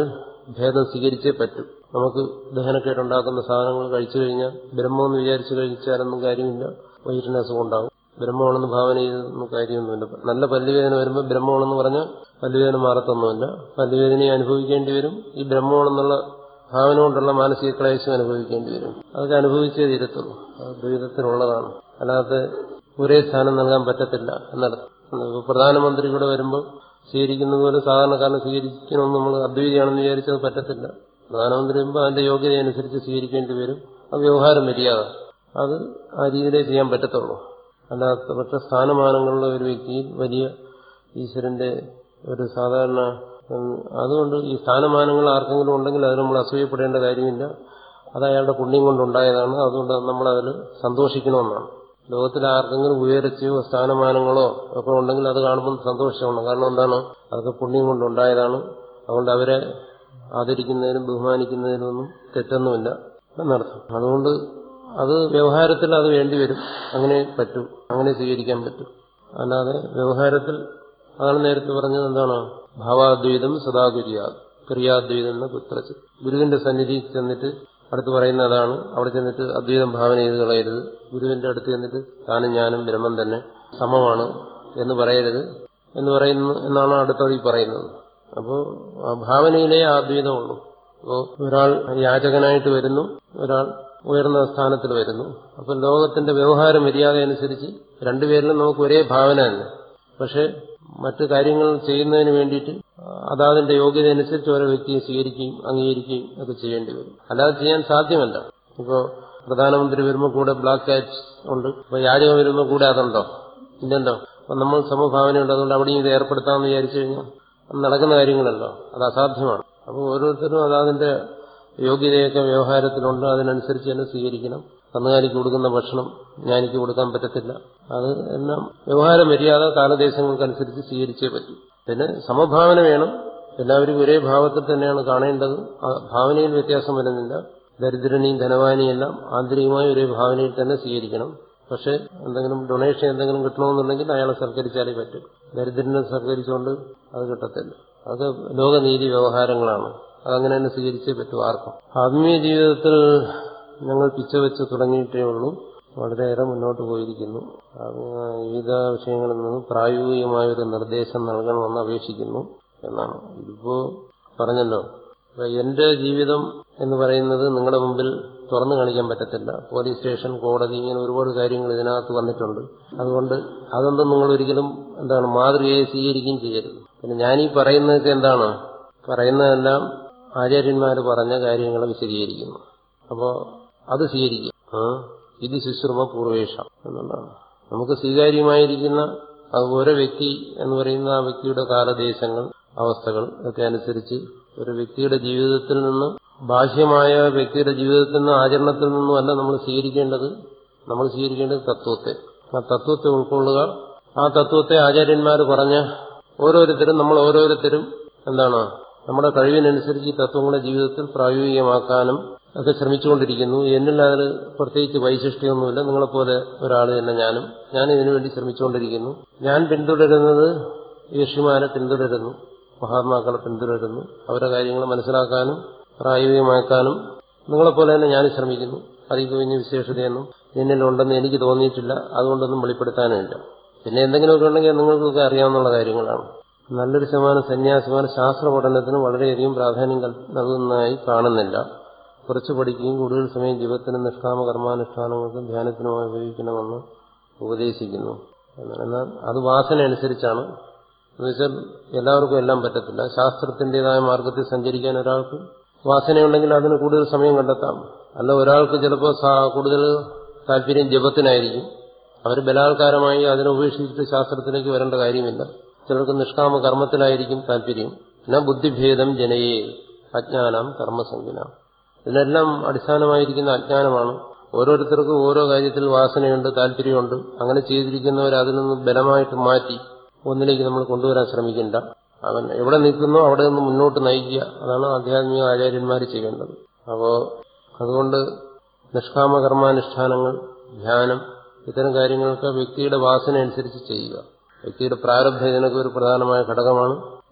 ഭേദം സ്വീകരിച്ചേ പറ്റൂ നമുക്ക് ദഹനക്കേടുണ്ടാക്കുന്ന സാധനങ്ങൾ കഴിച്ചു കഴിഞ്ഞാൽ ബ്രഹ്മമെന്ന് വിചാരിച്ചു കഴിച്ചാലൊന്നും കാര്യമില്ല വയറ്റിന് അസുഖം ഉണ്ടാകും ബ്രഹ്മമാണെന്ന് ഭാവന ചെയ്തൊന്നും കാര്യമൊന്നുമില്ല നല്ല പല്ലുവേദന വരുമ്പോൾ ബ്രഹ്മമാണെന്ന് പറഞ്ഞാൽ പല്ലുവേദന മാറത്തൊന്നുമില്ല പല്ലുവേദനയെ അനുഭവിക്കേണ്ടി വരും ഈ ബ്രഹ്മമാണെന്നുള്ള ഭാവന കൊണ്ടുള്ള മാനസിക ക്ലേശം അനുഭവിക്കേണ്ടി വരും അതൊക്കെ അനുഭവിച്ചേ തീരത്തുള്ളൂ അത് ദ്വൈതത്തിനുള്ളതാണ് അല്ലാതെ ഒരേ സ്ഥാനം നൽകാൻ പറ്റത്തില്ല എന്നർത്ഥം ഇപ്പൊ പ്രധാനമന്ത്രി കൂടെ വരുമ്പോൾ സ്വീകരിക്കുന്നത് പോലെ സാധാരണക്കാരനെ സ്വീകരിക്കണമെന്ന് നമ്മൾ അദ്വൈതിയാണെന്ന് വിചാരിച്ചത് പറ്റത്തില്ല പ്രധാനമന്ത്രി വരുമ്പോൾ അതിന്റെ യോഗ്യത അനുസരിച്ച് സ്വീകരിക്കേണ്ടി വരും അത് വ്യവഹാരം മര്യാദ അത് ആ രീതിയിലേ ചെയ്യാൻ പറ്റത്തുള്ളൂ അല്ലാത്ത പക്ഷെ സ്ഥാനമാനങ്ങളുള്ള ഒരു വ്യക്തിയിൽ വലിയ ഈശ്വരന്റെ ഒരു സാധാരണ ഉം, അതുകൊണ്ട് ഈ സ്ഥാനമാനങ്ങൾ ആർക്കെങ്കിലും ഉണ്ടെങ്കിൽ അത് നമ്മൾ അസൂയപ്പെടേണ്ട കാര്യമില്ല അത് അയാളുടെ പുണ്യം കൊണ്ടുണ്ടായതാണ് അതുകൊണ്ട് നമ്മൾ അതിൽ സന്തോഷിക്കണമെന്നാണ് ലോകത്തിൽ ആർക്കെങ്കിലും ഉയർച്ചയോ സ്ഥാനമാനങ്ങളോ ഒക്കെ ഉണ്ടെങ്കിൽ അത് കാണുമ്പോൾ സന്തോഷമാണ് കാരണം എന്താണ് അതൊക്കെ പുണ്യം കൊണ്ടുണ്ടായതാണ് അതുകൊണ്ട് അവരെ ആദരിക്കുന്നതിനും ബഹുമാനിക്കുന്നതിനൊന്നും തെറ്റൊന്നുമില്ല എന്നർത്ഥം അതുകൊണ്ട് അത് വ്യവഹാരത്തിൽ അത് വേണ്ടിവരും അങ്ങനെ പറ്റൂ അങ്ങനെ സ്വീകരിക്കാൻ പറ്റും അല്ലാതെ വ്യവഹാരത്തിൽ അതാണ് നേരത്തെ പറഞ്ഞത് എന്താണ് ഭാവാദ്വൈതം സദാകുര്യാത് ക്രിയാദ്വൈതം എന്ന പുത്രച്ച് ഗുരുവിന്റെ സന്നിധിയിൽ ചെന്നിട്ട് അടുത്ത് പറയുന്ന അതാണ് അവിടെ ചെന്നിട്ട് അദ്വൈതം ഭാവന ചെയ്ത് കളയരുത് ഗുരുവിന്റെ അടുത്ത് ചെന്നിട്ട് താനും ഞാനും ബ്രഹ്മം തന്നെ സമമാണ് എന്ന് പറയരുത് എന്ന് പറയുന്നു എന്നാണ് അടുത്തത് ഈ പറയുന്നത് അപ്പോൾ ആ ഭാവനയിലേ ആ അദ്വൈതമുള്ളൂ അപ്പോൾ ഒരാൾ യാചകനായിട്ട് വരുന്നു ഒരാൾ ഉയർന്ന സ്ഥാനത്തിൽ വരുന്നു അപ്പം ലോകത്തിന്റെ വ്യവഹാര മര്യാദ അനുസരിച്ച് രണ്ടുപേരിലും നമുക്ക് ഒരേ ഭാവന തന്നെ പക്ഷെ മറ്റു കാര്യങ്ങൾ ചെയ്യുന്നതിന് വേണ്ടിയിട്ട് അതാതിന്റെ യോഗ്യത അനുസരിച്ച് ഓരോ വ്യക്തിയെ സ്വീകരിക്കുകയും അംഗീകരിക്കുകയും ഒക്കെ ചെയ്യേണ്ടി വരും അല്ലാതെ ചെയ്യാൻ സാധ്യമല്ല ഇപ്പോ പ്രധാനമന്ത്രി വരുമ്പോൾ കൂടെ ബ്ലാക്ക് കാറ്റ് ഉണ്ട് ഇപ്പൊ യാചകം വരുമ്പോൾ കൂടെ അതുണ്ടോ ഇല്ലല്ലോ അപ്പൊ നമ്മൾ സമഭാവനയുണ്ട് അതുകൊണ്ട് അവിടെയും ഇത് ഏർപ്പെടുത്താമെന്ന് വിചാരിച്ചു കഴിഞ്ഞാൽ അത് നടക്കുന്ന കാര്യങ്ങളല്ലോ അത് അസാധ്യമാണ് അപ്പോൾ ഓരോരുത്തരും അതാതിന്റെ യോഗ്യതയൊക്കെ വ്യവഹാരത്തിലുണ്ട് അതിനനുസരിച്ച് തന്നെ സ്വീകരിക്കണം കന്നുകാലിക്ക് കൊടുക്കുന്ന ഭക്ഷണം ജ്ഞാനിക്ക് കൊടുക്കാൻ പറ്റത്തില്ല അത് എല്ലാം വ്യവഹാര മര്യാദ കാലദേശങ്ങൾക്കനുസരിച്ച് സ്വീകരിച്ചേ പറ്റൂ പിന്നെ സമഭാവന വേണം എല്ലാവരും ഒരേ ഭാവത്തിൽ തന്നെയാണ് കാണേണ്ടത് ആ ഭാവനയിൽ വ്യത്യാസം വരുന്നില്ല ദരിദ്രനെയും ധനവാനെയും എല്ലാം ആന്തരികമായി ഒരേ ഭാവനയിൽ തന്നെ സ്വീകരിക്കണം പക്ഷെ എന്തെങ്കിലും ഡൊണേഷൻ എന്തെങ്കിലും കിട്ടണമെന്നുണ്ടെങ്കിൽ അയാളെ സൽക്കരിച്ചാലേ പറ്റും ദരിദ്രനെ സൽക്കരിച്ചുകൊണ്ട് അത് കിട്ടത്തില്ല അത് ലോകനീതി വ്യവഹാരങ്ങളാണ് അതങ്ങനെ തന്നെ സ്വീകരിച്ചേ പറ്റൂ ആർക്കും ആത്മീയ ജീവിതത്തിൽ ഞങ്ങൾ പിച്ച വെച്ച് തുടങ്ങിയിട്ടേ ഉള്ളൂ വളരെയേറെ മുന്നോട്ട് പോയിരിക്കുന്നു അത് വിവിധ വിഷയങ്ങളിൽ നിന്ന് പ്രായോഗികമായ ഒരു നിർദ്ദേശം നൽകണമെന്ന് അപേക്ഷിക്കുന്നു എന്നാണ് ഇതിപ്പോ പറഞ്ഞല്ലോ അപ്പൊ എന്റെ ജീവിതം എന്ന് പറയുന്നത് നിങ്ങളുടെ മുമ്പിൽ തുറന്നു കാണിക്കാൻ പറ്റത്തില്ല പോലീസ് സ്റ്റേഷൻ കോടതി ഇങ്ങനെ ഒരുപാട് കാര്യങ്ങൾ ഇതിനകത്ത് വന്നിട്ടുണ്ട് അതുകൊണ്ട് അതൊന്നും നിങ്ങൾ ഒരിക്കലും എന്താണ് മാതൃകയെ സ്വീകരിക്കുകയും ചെയ്യരുത് പിന്നെ ഞാനീ പറയുന്നതൊക്കെ എന്താണ് പറയുന്നതെല്ലാം ആചാര്യന്മാർ പറഞ്ഞ കാര്യങ്ങളെ വിശദീകരിക്കുന്നു അപ്പോ അത് സ്വീകരിക്കുക ആ, ഇത് ശുശ്രൂമ പൂർവേഷ എന്നുള്ളതാണ് നമുക്ക് സ്വീകാര്യമായിരിക്കുന്ന അത് ഓരോ വ്യക്തി എന്ന് പറയുന്ന ആ വ്യക്തിയുടെ കാലദേശങ്ങൾ അവസ്ഥകൾ ഒക്കെ അനുസരിച്ച് ഒരു വ്യക്തിയുടെ ജീവിതത്തിൽ നിന്ന് ബാഹ്യമായ വ്യക്തിയുടെ ജീവിതത്തിൽ നിന്ന് ആചരണത്തിൽ നിന്നും അല്ല നമ്മൾ സ്വീകരിക്കേണ്ടത് നമ്മൾ സ്വീകരിക്കേണ്ടത് തത്വത്തെ ആ തത്വത്തെ ഉൾക്കൊള്ളുക ആ തത്വത്തെ ആചാര്യന്മാർ പറഞ്ഞ ഓരോരുത്തരും നമ്മൾ ഓരോരുത്തരും എന്താണ് നമ്മുടെ കഴിവിനനുസരിച്ച് ഈ തത്വങ്ങളെ ജീവിതത്തിൽ പ്രായോഗികമാക്കാനും ഒക്കെ ശ്രമിച്ചുകൊണ്ടിരിക്കുന്നു എന്നിൽ അതിൽ പ്രത്യേകിച്ച് വൈശിഷ്ട്യമൊന്നുമില്ല നിങ്ങളെപ്പോലെ ഒരാൾ തന്നെ ഞാനും ഞാൻ ഇതിനുവേണ്ടി ശ്രമിച്ചുകൊണ്ടിരിക്കുന്നു ഞാൻ പിന്തുടരുന്നത് ഋഷിമാരെ പിന്തുടരുന്നു മഹാത്മാക്കളെ പിന്തുടരുന്നു അവരുടെ കാര്യങ്ങൾ മനസ്സിലാക്കാനും പ്രായോഗികമാക്കാനും നിങ്ങളെപ്പോലെ തന്നെ ഞാൻ ശ്രമിക്കുന്നു അതിൽ കഴിഞ്ഞ വിശേഷതയൊന്നും എന്നിലുണ്ടെന്ന് എനിക്ക് തോന്നിയിട്ടില്ല അതുകൊണ്ടൊന്നും വെളിപ്പെടുത്താനുമില്ല പിന്നെ എന്തെങ്കിലുമൊക്കെ ഉണ്ടെങ്കിൽ നിങ്ങൾക്കൊക്കെ അറിയാവുന്ന കാര്യങ്ങളാണ് നല്ലൊരു ശതമാനം സന്യാസിമാർ ശാസ്ത്ര പഠനത്തിന് വളരെയധികം പ്രാധാന്യം കൽ- നൽകുന്നതായി കാണുന്നില്ല കുറച്ച് പഠിക്കുകയും കൂടുതൽ സമയം ജീവിതത്തിന് നിഷ്കാമ കർമാനുഷ്ഠാനങ്ങൾക്കും ധ്യാനത്തിനുമായി ഉപയോഗിക്കണമെന്ന് ഉപദേശിക്കുന്നു എന്നാണ്. എന്നാൽ അത് വാസന അനുസരിച്ചാണ് എന്നുവെച്ചാൽ എല്ലാവർക്കും എല്ലാം പറ്റത്തില്ല ശാസ്ത്രത്തിന്റേതായ മാർഗത്തിൽ സഞ്ചരിക്കാൻ ഒരാൾക്ക് വാസനയുണ്ടെങ്കിൽ അതിന് കൂടുതൽ സമയം കണ്ടെത്താം അല്ല ഒരാൾക്ക് ചിലപ്പോൾ സാ- കൂടുതൽ താല്പര്യം ജപത്തിനായിരിക്കും അവർ ബലാത്കാരമായി അതിനെ ഉപേക്ഷിച്ചിട്ട് ശാസ്ത്രത്തിലേക്ക് വരേണ്ട കാര്യമില്ല ചിലർക്ക് നിഷ്കാമ കർമ്മത്തിലായിരിക്കും താല്പര്യം പിന്നെ ബുദ്ധിഭേദം ജനയെ അജ്ഞാനം കർമ്മസംഖ്യന ഇതിനെല്ലാം അടിസ്ഥാനമായിരിക്കുന്ന അജ്ഞാനമാണ് ഓരോരുത്തർക്കും ഓരോ കാര്യത്തിൽ വാസനയുണ്ട് താല്പര്യമുണ്ട് അങ്ങനെ ചെയ്തിരിക്കുന്നവർ അതിൽ നിന്ന് ബലമായിട്ട് മാറ്റി ഒന്നിലേക്ക് നമ്മൾ കൊണ്ടുവരാൻ ശ്രമിക്കണ്ട അവൻ എവിടെ നിൽക്കുന്നോ അവിടെ നിന്ന് മുന്നോട്ട് നയിക്കുക അതാണ് ആധ്യാത്മിക ആചാര്യന്മാർ ചെയ്യേണ്ടത് അപ്പോ അതുകൊണ്ട് നിഷ്കാമ കർമാനുഷ്ഠാനങ്ങൾ ധ്യാനം ഇത്തരം കാര്യങ്ങളൊക്കെ വ്യക്തിയുടെ വാസന അനുസരിച്ച് ചെയ്യുക വ്യക്തിയുടെ പ്രാരബ്ധം ഇതിനൊക്കെ ഒരു പ്രധാനമായ ഘടകമാണ്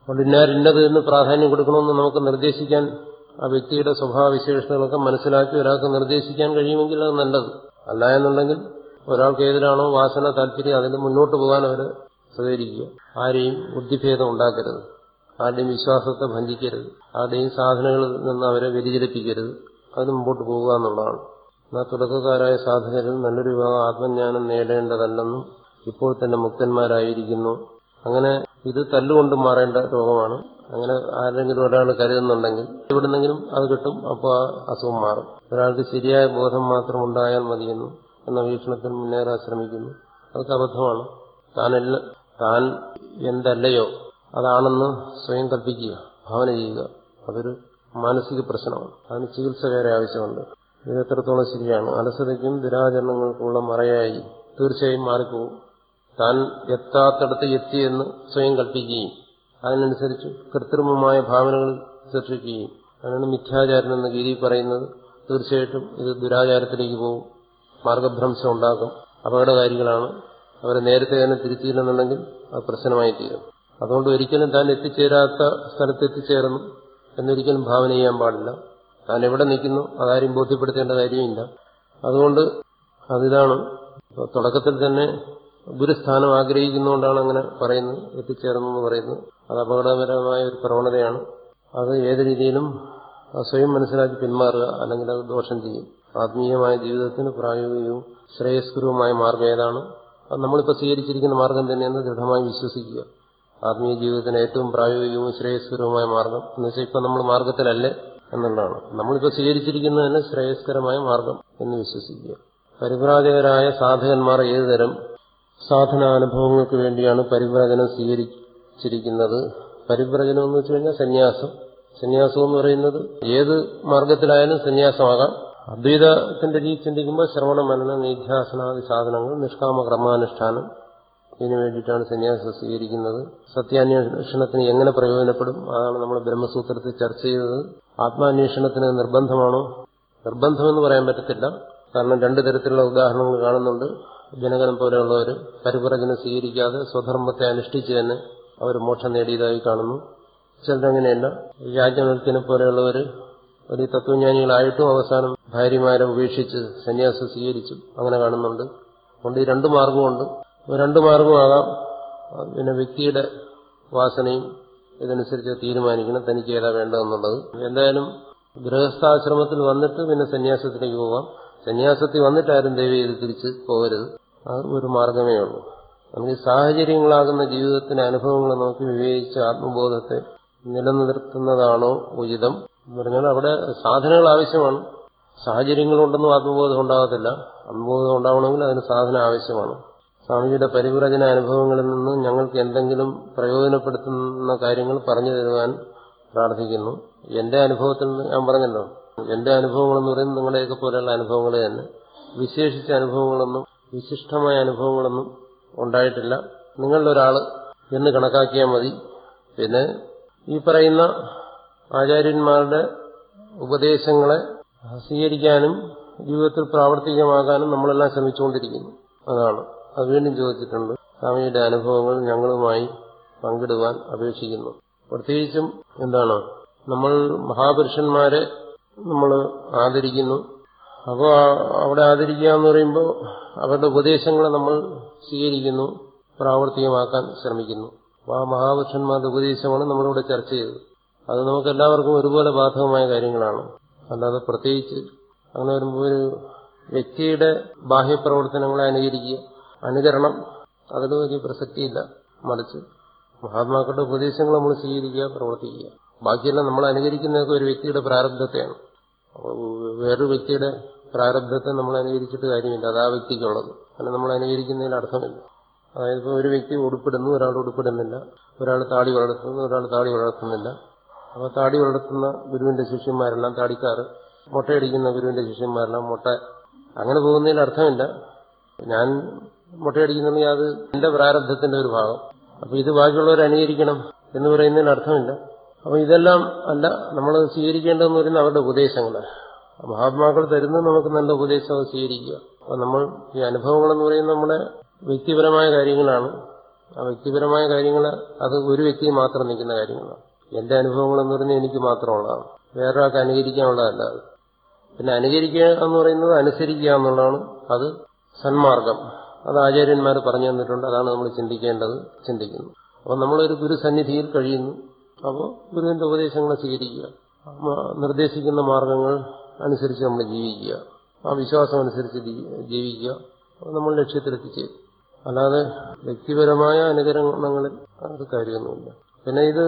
അതുകൊണ്ട് ഇന്നാർ ഇന്നത് എന്ന് പ്രാധാന്യം കൊടുക്കണമെന്ന് നമുക്ക് നിർദ്ദേശിക്കാൻ ആ വ്യക്തിയുടെ സ്വഭാവവിശേഷതകളൊക്കെ മനസ്സിലാക്കി ഒരാൾക്ക് നിർദ്ദേശിക്കാൻ കഴിയുമെങ്കിൽ അത് നല്ലത് അല്ല എന്നുണ്ടെങ്കിൽ ഒരാൾക്ക് ഏതിലാണോ വാസന താല്പര്യം അതിന് മുന്നോട്ട് പോകാൻ അവർ സഹകരിക്കുക ആരെയും ബുദ്ധിഭേദം ഉണ്ടാക്കരുത് ആരുടെയും വിശ്വാസത്തെ ഭഞ്ചിക്കരുത് ആരുടെയും സാധനങ്ങളിൽ നിന്ന് അവരെ വ്യതിചലിപ്പിക്കരുത് അതിന് മുമ്പോട്ട് പോവുക എന്നുള്ളതാണ് എന്നാൽ തുടക്കക്കാരായ സാധകരിൽ നല്ലൊരു വിഭാഗം ആത്മജ്ഞാനം നേടേണ്ടതല്ലെന്നും ഇപ്പോൾ തന്നെ മുക്തന്മാരായിരിക്കുന്നു അങ്ങനെ ഇത് തല്ലുകൊണ്ട് മാറേണ്ട രോഗമാണ് അങ്ങനെ ആരെങ്കിലും ഒരാൾ കരുതുന്നുണ്ടെങ്കിൽ എവിടുന്നെങ്കിലും അത് കിട്ടും അപ്പോൾ ആ അസുഖം മാറും ഒരാൾക്ക് ശരിയായ ബോധം മാത്രം ഉണ്ടായാൽ മതിയെന്നു എന്ന വീക്ഷണത്തിൽ മുന്നേറാൻ ശ്രമിക്കുന്നു അതൊക്കെ അബദ്ധമാണ് താനല്ല താൻ എന്തല്ലയോ അതാണെന്ന് സ്വയം കൽപ്പിക്കുക ഭാവന ചെയ്യുക അതൊരു മാനസിക പ്രശ്നമാണ് അതിന് ചികിത്സ വേറെ ആവശ്യമുണ്ട് ഇത് എത്രത്തോളം ശരിയാണ് അലസതയ്ക്കും ദുരാചരണങ്ങൾക്കുള്ള മറയായി തീർച്ചയായും മാറിപ്പോകും താൻ എത്താത്തടത്ത് എത്തിയെന്ന് സ്വയം കൽപ്പിക്കുകയും അതിനനുസരിച്ച് കൃത്രിമമായ ഭാവനകൾ സൃഷ്ടിക്കുകയും അതിനാണ് മിഥ്യാചാരൻ എന്ന ഗീതി പറയുന്നത് തീർച്ചയായിട്ടും ഇത് ദുരാചാരത്തിലേക്ക് പോകും മാർഗഭ്രംശം ഉണ്ടാക്കും അപകടകാരികളാണ് അവരെ നേരത്തെ തന്നെ തിരുത്തിയില്ലെന്നുണ്ടെങ്കിൽ അത് പ്രശ്നമായി തീരും അതുകൊണ്ട് ഒരിക്കലും താൻ എത്തിച്ചേരാത്ത സ്ഥലത്ത് എത്തിച്ചേർന്നു എന്നൊരിക്കലും ഭാവന ചെയ്യാൻ പാടില്ല താൻ എവിടെ നിൽക്കുന്നു അതാരും ബോധ്യപ്പെടുത്തേണ്ട കാര്യമില്ല അതുകൊണ്ട് അതിതാണ് തുടക്കത്തിൽ തന്നെ ഗുരുസ്ഥാനം ആഗ്രഹിക്കുന്നതുകൊണ്ടാണ് അങ്ങനെ പറയുന്നത് എത്തിച്ചേർന്നു എന്ന് പറയുന്നത് അത് അപകടകരമായ ഒരു പ്രവണതയാണ് അത് ഏത് രീതിയിലും സ്വയം മനസ്സിലാക്കി പിന്മാറുക അല്ലെങ്കിൽ അത് ദോഷം ചെയ്യും ആത്മീയമായ ജീവിതത്തിന് പ്രായോഗികവും ശ്രേയസ്കരവുമായ മാർഗം ഏതാണ് അത് നമ്മളിപ്പോൾ സ്വീകരിച്ചിരിക്കുന്ന മാർഗം തന്നെയെന്ന് ദൃഢമായി വിശ്വസിക്കുക ആത്മീയ ജീവിതത്തിന് ഏറ്റവും പ്രായോഗികവും ശ്രേയസ്കരവുമായ മാർഗം എന്ന് വെച്ചാൽ ഇപ്പം നമ്മൾ മാർഗത്തിലല്ലേ എന്നുള്ളതാണ് നമ്മളിപ്പോൾ സ്വീകരിച്ചിരിക്കുന്നത് തന്നെ ശ്രേയസ്കരമായ മാർഗം എന്ന് വിശ്വസിക്കുക പരിപ്രാജകരായ സാധകന്മാർ ഏതുതരം സാധനാനുഭവങ്ങൾക്ക് വേണ്ടിയാണ് പരിവ്രജനം സ്വീകരിച്ചിരിക്കുന്നത് പരിവ്രജനം എന്ന് വെച്ച് കഴിഞ്ഞാൽ സന്യാസം സന്യാസം എന്ന് പറയുന്നത് ഏത് മാർഗത്തിലായാലും സന്യാസമാകാം അദ്വൈതത്തിന്റെ രീതി ചിന്തിക്കുമ്പോൾ ശ്രവണ മനന നിധ്യാസനാദി സാധനങ്ങൾ നിഷ്കാമ ക്രമാനുഷ്ഠാനം ഇതിനു വേണ്ടിയിട്ടാണ് സന്യാസം സ്വീകരിക്കുന്നത് സത്യാന്വേഷണത്തിന് എങ്ങനെ പ്രയോജനപ്പെടും അതാണ് നമ്മൾ ബ്രഹ്മസൂത്രത്തിൽ ചർച്ച ചെയ്തത് ആത്മാന്വേഷണത്തിന് നിർബന്ധമാണോ നിർബന്ധമെന്ന് പറയാൻ പറ്റത്തില്ല കാരണം രണ്ടു തരത്തിലുള്ള ഉദാഹരണങ്ങൾ കാണുന്നുണ്ട് ജനഗണം പോലെയുള്ളവർ പരിപ്രജനം സ്വീകരിക്കാതെ സ്വധർമ്മത്തെ അനുഷ്ഠിച്ച് തന്നെ അവർ മോക്ഷം നേടിയതായി കാണുന്നു ചിലരങ്ങനെയല്ല രാജ്ഞവൽക്കിനെ പോലെയുള്ളവർ വലിയ തത്വജ്ഞാനികളായിട്ടും അവസാനം ഭാര്യമാരെ ഉപേക്ഷിച്ച് സന്യാസം സ്വീകരിച്ചു അങ്ങനെ കാണുന്നുണ്ട് അതുകൊണ്ട് ഈ രണ്ട് മാർഗമുണ്ട് രണ്ട് മാർഗമാകാം പിന്നെ വ്യക്തിയുടെ വാസനയും ഇതനുസരിച്ച് തീരുമാനിക്കണം തനിക്ക് ഏതാ വേണ്ടതെന്നുള്ളത് എന്തായാലും ഗൃഹസ്ഥാശ്രമത്തിൽ വന്നിട്ട് പിന്നെ സന്യാസത്തിലേക്ക് പോകാം സന്യാസത്തിൽ വന്നിട്ടാരും ദൈവം ചെയ്ത് തിരിച്ച് പോകരുത് അത് ഒരു മാർഗമേ ഉള്ളൂ നമുക്ക് സാഹചര്യങ്ങളാകുന്ന ജീവിതത്തിന്റെ അനുഭവങ്ങൾ നോക്കി വിവേചിച്ച ആത്മബോധത്തെ നിലനിർത്തുന്നതാണോ ഉചിതം എന്ന് പറഞ്ഞാൽ അവിടെ സാധനങ്ങൾ ആവശ്യമാണ് സാഹചര്യങ്ങളുണ്ടെന്നും ആത്മബോധം ഉണ്ടാകത്തില്ല ആത്മബോധം ഉണ്ടാവണമെങ്കിൽ അതിന് സാധനം ആവശ്യമാണ് സ്വാമിജിയുടെ പരിവ്രജന അനുഭവങ്ങളിൽ നിന്ന് ഞങ്ങൾക്ക് എന്തെങ്കിലും പ്രയോജനപ്പെടുത്തുന്ന കാര്യങ്ങൾ പറഞ്ഞു തരുവാൻ പ്രാർത്ഥിക്കുന്നു എന്റെ അനുഭവത്തിൽ നിന്ന് ഞാൻ പറഞ്ഞല്ലോ എന്റെ അനുഭവങ്ങളെന്ന് പറയുന്നത് നിങ്ങളുടെയൊക്കെ പോലെയുള്ള അനുഭവങ്ങൾ തന്നെ വിശേഷിച്ച അനുഭവങ്ങളൊന്നും വിശിഷ്ടമായ അനുഭവങ്ങളൊന്നും ഉണ്ടായിട്ടില്ല നിങ്ങളിലൊരാൾ എന്ന് കണക്കാക്കിയാൽ മതി പിന്നെ ഈ പറയുന്ന ആചാര്യന്മാരുടെ ഉപദേശങ്ങളെ സ്വീകരിക്കാനും ജീവിതത്തിൽ പ്രാവർത്തികമാകാനും നമ്മളെല്ലാം ശ്രമിച്ചുകൊണ്ടിരിക്കുന്നു അതാണ് അത് വീണ്ടും ചോദിച്ചിട്ടുണ്ട് സ്വാമിയുടെ അനുഭവങ്ങൾ ഞങ്ങളുമായി പങ്കിടുവാൻ അപേക്ഷിക്കുന്നു പ്രത്യേകിച്ചും എന്താണ് നമ്മൾ മഹാപുരുഷന്മാരെ നമ്മൾ ആദരിക്കുന്നു അപ്പോൾ അവിടെ ആദരിക്കുക എന്ന് പറയുമ്പോൾ അവരുടെ ഉപദേശങ്ങളെ നമ്മൾ സ്വീകരിക്കുന്നു പ്രാവർത്തികമാക്കാൻ ശ്രമിക്കുന്നു അപ്പോൾ ആ മഹാപുരുഷന്മാരുടെ ഉപദേശമാണ് നമ്മളിവിടെ ചർച്ച ചെയ്തത് അത് നമുക്ക് എല്ലാവർക്കും ഒരുപോലെ ബാധകമായ കാര്യങ്ങളാണ് അല്ലാതെ പ്രത്യേകിച്ച് അങ്ങനെ വരുമ്പോൾ ഒരു വ്യക്തിയുടെ ബാഹ്യപ്രവർത്തനങ്ങളെ അനുകരിക്കുക അനുകരണം അതിന് വലിയ പ്രസക്തിയില്ല മറിച്ച് മഹാത്മാക്കളുടെ ഉപദേശങ്ങൾ നമ്മൾ സ്വീകരിക്കുക പ്രവർത്തിക്കുക ബാക്കിയെല്ലാം നമ്മൾ അനുകരിക്കുന്നതൊക്കെ ഒരു വ്യക്തിയുടെ പ്രാരബ്ധത്തെയാണ് വേറൊരു വ്യക്തിയുടെ പ്രാരബ്ധത്തെ നമ്മൾ അനുകരിച്ചിട്ട് കാര്യമില്ല അത് ആ വ്യക്തിക്കുള്ളത് അങ്ങനെ നമ്മൾ അനുകരിക്കുന്നതിൽ അർത്ഥമില്ല അതായത് ഇപ്പോൾ ഒരു വ്യക്തി ഉടുപ്പിടുന്നു ഒരാൾ ഉടുപ്പിടുന്നില്ല ഒരാൾ താടി വളർത്തുന്നു ഒരാൾ താടി വളർത്തുന്നില്ല അപ്പോൾ താടി വളർത്തുന്ന ഗുരുവിന്റെ ശിഷ്യന്മാരെല്ലാം താടിക്കാറ് മുട്ടയടിക്കുന്ന ഗുരുവിന്റെ ശിഷ്യന്മാരെല്ലാം മുട്ട അങ്ങനെ പോകുന്നതിൽ അർത്ഥമില്ല ഞാൻ മുട്ടയടിക്കുന്നുണ്ടെങ്കിൽ അത് എന്റെ പ്രാരബ്ധത്തിന്റെ ഒരു ഭാഗം അപ്പൊ ഇത് ബാക്കിയുള്ളവർ അനുകരിക്കണം എന്ന് പറയുന്നതിൽ അർത്ഥമില്ല അപ്പൊ ഇതെല്ലാം അല്ല നമ്മൾ സ്വീകരിക്കേണ്ടതെന്ന് പറയുന്നത് അവരുടെ ഉപദേശങ്ങളാണ് മഹാത്മാക്കൾ തരുന്നത് നമുക്ക് നല്ല ഉപദേശം സ്വീകരിക്കുക അപ്പൊ നമ്മൾ ഈ അനുഭവങ്ങളെന്ന് പറയുന്നത് നമ്മുടെ വ്യക്തിപരമായ കാര്യങ്ങളാണ് ആ വ്യക്തിപരമായ കാര്യങ്ങൾ അത് ഒരു വ്യക്തി മാത്രം നിൽക്കുന്ന കാര്യങ്ങളാണ് എന്റെ അനുഭവങ്ങളെന്ന് പറഞ്ഞാൽ എനിക്ക് മാത്രമുള്ളതാണ് വേറൊരാൾക്ക് അനുകരിക്കാനുള്ളതല്ല അത് പിന്നെ അനുകരിക്കുക എന്ന് പറയുന്നത് അനുസരിക്കുക എന്നുള്ളതാണ് അത് സന്മാർഗം അത് ആചാര്യന്മാർ പറഞ്ഞു തന്നിട്ടുണ്ട് അതാണ് നമ്മൾ ചിന്തിക്കേണ്ടത് ചിന്തിക്കുന്നു അപ്പോൾ നമ്മളൊരു ഗുരുസന്നിധിയിൽ കഴിയുന്നു അപ്പോൾ ഗുരുവിന്റെ ഉപദേശങ്ങളെ സ്വീകരിക്കുക മ- നിർദ്ദേശിക്കുന്ന മാർഗങ്ങൾ അനുസരിച്ച് നമ്മൾ ജീവിക്കുക ആ വിശ്വാസം അനുസരിച്ച് ജീ- ജീവിക്കുക അത് നമ്മൾ ലക്ഷ്യത്തിലെത്തിച്ചേരും അല്ലാതെ വ്യക്തിപരമായ അനുകരണങ്ങളിൽ അത് കാര്യമൊന്നുമില്ല പിന്നെ ഇത്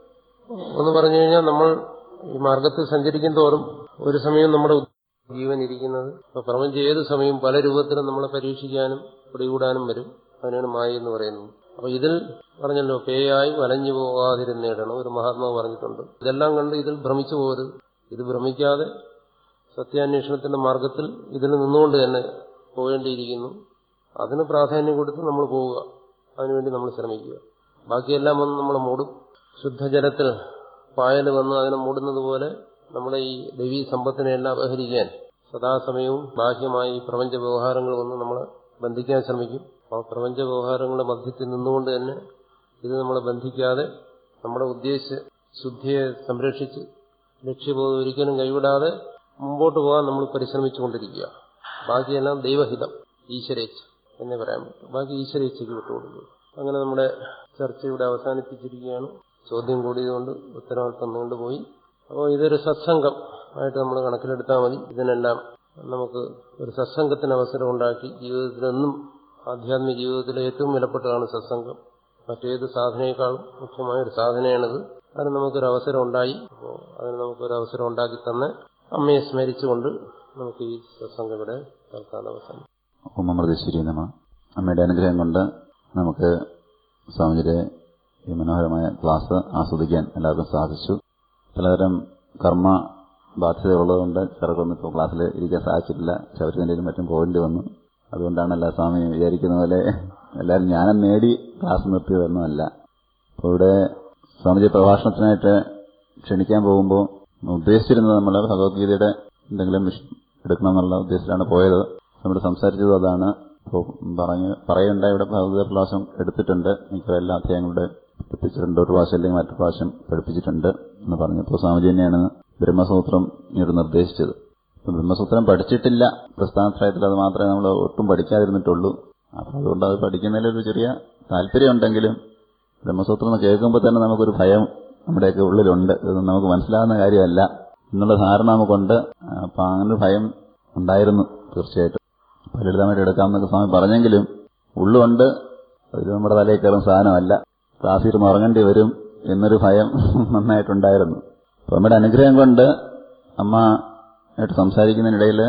ഒന്ന് പറഞ്ഞു കഴിഞ്ഞാൽ നമ്മൾ ഈ മാർഗത്തിൽ സഞ്ചരിക്കും തോറും ഒരു സമയം നമ്മുടെ ജീവൻ ഇരിക്കുന്നത് ഇപ്പൊ പ്രപഞ്ചം ഏത് സമയവും പല രൂപത്തിലും നമ്മളെ പരീക്ഷിക്കാനും പിടികൂടാനും വരും അതിനാണ് മായ എന്ന് പറയുന്നത് അപ്പൊ ഇതിൽ പറഞ്ഞല്ലോ പേയായി വലഞ്ഞു പോകാതിരുന്നേടണം ഒരു മഹാത്മാവ് പറഞ്ഞിട്ടുണ്ട് ഇതെല്ലാം കണ്ട് ഇതിൽ ഭ്രമിച്ചു പോകരുത് ഇത് ഭ്രമിക്കാതെ സത്യാന്വേഷണത്തിന്റെ മാർഗത്തിൽ ഇതിൽ നിന്നുകൊണ്ട് തന്നെ പോകേണ്ടിയിരിക്കുന്നു അതിന് പ്രാധാന്യം കൊടുത്ത് നമ്മൾ പോവുക അതിനുവേണ്ടി നമ്മൾ ശ്രമിക്കുക ബാക്കിയെല്ലാം വന്ന് നമ്മൾ മൂടും ശുദ്ധജലത്തിൽ പായൽ വന്ന് അതിനെ മൂടുന്നത് പോലെ നമ്മുടെ ഈ ദൈവീ സമ്പത്തിനെല്ലാം അപഹരിക്കാൻ സദാസമയവും ബാഹ്യമായി ഈ പ്രപഞ്ച വ്യവഹാരങ്ങൾ വന്ന് നമ്മളെ ബന്ധിക്കാൻ ശ്രമിക്കും ആ പ്രപഞ്ച വ്യവഹാരങ്ങളുടെ മധ്യത്തിൽ നിന്നുകൊണ്ട് തന്നെ ഇത് നമ്മളെ ബന്ധിക്കാതെ നമ്മുടെ ഉദ്ദേശ ശുദ്ധിയെ സംരക്ഷിച്ച് ലക്ഷ്യബോധം ഒരിക്കലും കൈവിടാതെ മുമ്പോട്ട് പോകാൻ നമ്മൾ പരിശ്രമിച്ചുകൊണ്ടിരിക്കുക ബാക്കിയെല്ലാം ദൈവഹിതം ഈശ്വരേച്ഛ എന്നേ പറയാൻ പറ്റും ബാക്കി ഈശ്വരേച്ഛയ്ക്ക് വിട്ടുകൊടുക്കുക അങ്ങനെ നമ്മുടെ ചർച്ച ഇവിടെ അവസാനിപ്പിച്ചിരിക്കുകയാണ് ചോദ്യം കൂടിയതുകൊണ്ട് ഉത്തരവാദിത്തം നീണ്ടുപോയി അപ്പോൾ ഇതൊരു സത്സംഗം ആയിട്ട് നമ്മൾ കണക്കിലെടുത്താൽ മതി ഇതിനെല്ലാം നമുക്ക് ഒരു സത്സംഗത്തിന് അവസരം ഉണ്ടാക്കി ജീവിതത്തിലെന്നും ആധ്യാത്മിക ജീവിതത്തിലെ ഏറ്റവും വിലപ്പെട്ടതാണ് സത്സംഗം മറ്റേത് സാധനയെക്കാളും മുഖ്യമായ ഒരു സാധനയാണിത് അതിന് നമുക്കൊരു അവസരം ഉണ്ടായി അപ്പോൾ അതിന് നമുക്കൊരു അവസരം ഉണ്ടാക്കി തന്നെ അമ്മയെ സ്മരിച്ചുകൊണ്ട് നമുക്ക് ഈ സത്സംഗം ഇവിടെ തൽക്കാലം അവസാനം ഉമ്മമൃതശ്ശേരി നമ അമ്മയുടെ അനുഗ്രഹം കൊണ്ട് നമുക്ക് സ്വാമിജിയുടെ ഈ മനോഹരമായ ക്ലാസ് ആസ്വദിക്കാൻ എല്ലാവർക്കും സാധിച്ചു പലതരം കർമ്മ ബാധ്യതയുള്ളതുകൊണ്ട് ചിലർക്കൊന്നും ഇപ്പോൾ ക്ലാസ്സിൽ ഇരിക്കാൻ സാധിച്ചിട്ടില്ല ചവരിക്കൻ്റെയും മറ്റും പോകേണ്ടി വന്നു അതുകൊണ്ടാണ് എല്ലാ സ്വാമിയും വിചാരിക്കുന്ന പോലെ എല്ലാവരും ജ്ഞാനം നേടി ക്ലാസ് നിർത്തിയതൊന്നുമല്ല അപ്പോൾ ഇവിടെ സ്വാമിജി പ്രഭാഷണത്തിനായിട്ട് ക്ഷണിക്കാൻ പോകുമ്പോൾ ഉദ്ദേശിച്ചിരുന്നത് നമ്മൾ ഭഗവത്ഗീതയുടെ എന്തെങ്കിലും വിഷ- എടുക്കണമെന്നുള്ള ഉദ്ദേശത്തിലാണ് പോയത് നമ്മുടെ സംസാരിച്ചതും അതാണ് അപ്പോൾ പറഞ്ഞ് പറയേണ്ട ഇവിടെ ഭഗവത്ഗീത പ്രാവശ്യം എടുത്തിട്ടുണ്ട് മിക്കവാറും എല്ലാ അധ്യായങ്ങളുടെ പഠിപ്പിച്ചിട്ടുണ്ട് ഒരു പ്രാവശ്യം അല്ലെങ്കിൽ മറ്റു പ്രാവശ്യം പഠിപ്പിച്ചിട്ടുണ്ട് എന്ന് പറഞ്ഞപ്പോൾ സ്വാമിജി തന്നെയാണ് ബ്രഹ്മസൂത്രം ഇങ്ങോട്ട് നിർദ്ദേശിച്ചത് അപ്പോൾ ബ്രഹ്മസൂത്രം പഠിച്ചിട്ടില്ല പ്രസ്ഥാനത്രയത്തിൽ അത് മാത്രമേ നമ്മൾ ഒട്ടും പഠിക്കാതിരുന്നിട്ടുള്ളൂ അപ്പോൾ അതുകൊണ്ട് അത് പഠിക്കുന്നതിൽ ഒരു ചെറിയ താല്പര്യമുണ്ടെങ്കിലും ബ്രഹ്മസൂത്രം എന്ന് കേൾക്കുമ്പോൾ തന്നെ നമുക്കൊരു ഭയം നമ്മുടെയൊക്കെ ഉള്ളിലുണ്ട് ഇതൊന്നും നമുക്ക് മനസ്സിലാകുന്ന കാര്യമല്ല എന്നുള്ള ധാരണ നമുക്കുണ്ട് അപ്പം അങ്ങനെ ഒരു ഭയം ഉണ്ടായിരുന്നു തീർച്ചയായിട്ടും അപ്പോൾ ലളിതമായിട്ട് എടുക്കാമെന്നൊക്കെ സ്വാമി പറഞ്ഞെങ്കിലും ഉള്ളുകൊണ്ട് ഇത് നമ്മുടെ തലയിൽ കയറുന്ന സാധനമല്ല ക്ലാസ്സിൽ ഇരുന്ന് ഉറങ്ങേണ്ടി വരും എന്നൊരു ഭയം നന്നായിട്ടുണ്ടായിരുന്നു അപ്പോൾ നമ്മുടെ അനുഗ്രഹം കൊണ്ട് അമ്മ ആയിട്ട് സംസാരിക്കുന്നതിനിടയിൽ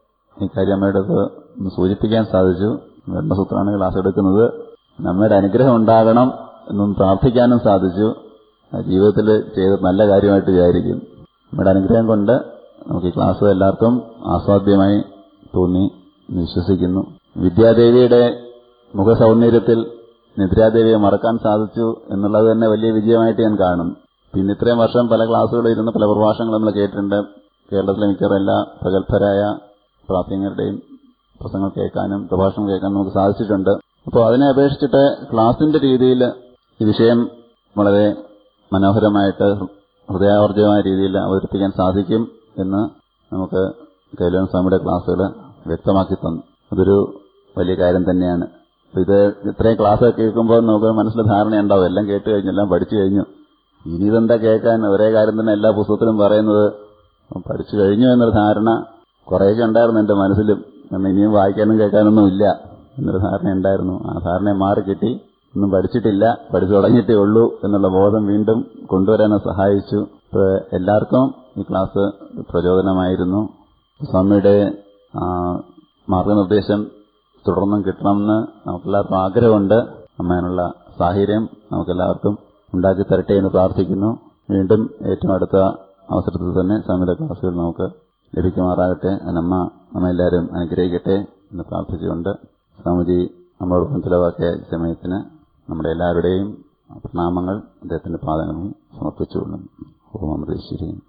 ഈ കാര്യം അമ്മയുടെ അടുത്ത് ഒന്ന് സൂചിപ്പിക്കാൻ സാധിച്ചു ബ്രഹ്മസൂത്രമാണ് ക്ലാസ് എടുക്കുന്നത് നമ്മുടെ അനുഗ്രഹം ഉണ്ടാകണം എന്നും പ്രാർത്ഥിക്കാനും സാധിച്ചു ആ ജീവിതത്തിൽ ചെയ്ത് നല്ല കാര്യമായിട്ട് വിചാരിക്കും നമ്മുടെ അനുഗ്രഹം കൊണ്ട് നമുക്ക് ഈ ക്ലാസ് എല്ലാവർക്കും ആസ്വാദ്യമായി തോന്നി എന്ന് വിശ്വസിക്കുന്നു വിദ്യാദേവിയുടെ മുഖസൗന്ദര്യത്തിൽ നിദ്രാദേവിയെ മറക്കാൻ സാധിച്ചു എന്നുള്ളത് തന്നെ വലിയ വിജയമായിട്ട് ഞാൻ കാണുന്നു പിന്നെ ഇത്രയും വർഷം പല ക്ലാസ്സുകളിൽ ഇരുന്ന് പല പ്രഭാഷണങ്ങൾ നമ്മൾ കേട്ടിട്ടുണ്ട് കേരളത്തിലെ മിക്കവാറും എല്ലാ പ്രഗത്ഭരായ പ്രാർത്ഥികരുടെയും പ്രസംഗങ്ങൾ കേൾക്കാനും പ്രഭാഷണം കേൾക്കാനും നമുക്ക് സാധിച്ചിട്ടുണ്ട് അപ്പോൾ അതിനെ അപേക്ഷിച്ചിട്ട് ക്ലാസിന്റെ രീതിയിൽ ഈ വിഷയം വളരെ മനോഹരമായിട്ട് ഹൃദയാവർജകമായ രീതിയിൽ അവതരിപ്പിക്കാൻ സാധിക്കും എന്ന് നമുക്ക് കൈലോൻ സ്വാമിയുടെ ക്ലാസ്സുകൾ വ്യക്തമാക്കി തന്നു അതൊരു വലിയ കാര്യം തന്നെയാണ് അപ്പൊ ഇത് ഇത്രയും ക്ലാസ് കേൾക്കുമ്പോൾ നമുക്ക് മനസ്സിൽ ധാരണയുണ്ടാവും എല്ലാം കേട്ട് കഴിഞ്ഞു എല്ലാം പഠിച്ചു കഴിഞ്ഞു ഇനി ഇതെന്താ കേൾക്കാൻ ഒരേ കാര്യം തന്നെ എല്ലാ പുസ്തകത്തിലും പറയുന്നത് പഠിച്ചു കഴിഞ്ഞു എന്നൊരു ധാരണ കുറേയൊക്കെ ഉണ്ടായിരുന്നു എന്റെ മനസ്സിലും കാരണം ഇനിയും വായിക്കാനും കേൾക്കാനൊന്നും ഇല്ല എന്നൊരു ധാരണ ഉണ്ടായിരുന്നു ആ ധാരണ മാറി കിട്ടി ഒന്നും പഠിച്ചിട്ടില്ല പഠിച്ചു തുടങ്ങിയിട്ടേ ഉള്ളൂ എന്നുള്ള ബോധം വീണ്ടും കൊണ്ടുവരാൻ സഹായിച്ചു ഇപ്പൊ എല്ലാവർക്കും ഈ ക്ലാസ് പ്രചോദനമായിരുന്നു സ്വാമിയുടെ ആ, മാർഗനിർദ്ദേശം തുടർന്നും കിട്ടണമെന്ന് നമുക്കെല്ലാവർക്കും ആഗ്രഹമുണ്ട് അമ്മേനുള്ള സാഹചര്യം നമുക്കെല്ലാവർക്കും ഉണ്ടാക്കി തരട്ടെ എന്ന് പ്രാർത്ഥിക്കുന്നു വീണ്ടും ഏറ്റവും അടുത്ത അവസരത്തിൽ തന്നെ സ്വാമിയുടെ ക്ലാസ്സുകൾ നമുക്ക് ലഭിക്കുമാറാകട്ടെ അതിനമ്മ നമ്മെല്ലാവരും അനുഗ്രഹിക്കട്ടെ എന്ന് പ്രാർത്ഥിച്ചുകൊണ്ട് സ്വാമിജി നമ്മളോടൊപ്പം ചിലവാക്കിയ ഈ സമയത്തിന് നമ്മുടെ എല്ലാവരുടെയും പ്രണാമങ്ങൾ അദ്ദേഹത്തിന്റെ പാദങ്ങളിൽ സമർപ്പിച്ചുകൊള്ളുന്നു ഓം അമൃതേശ്വരി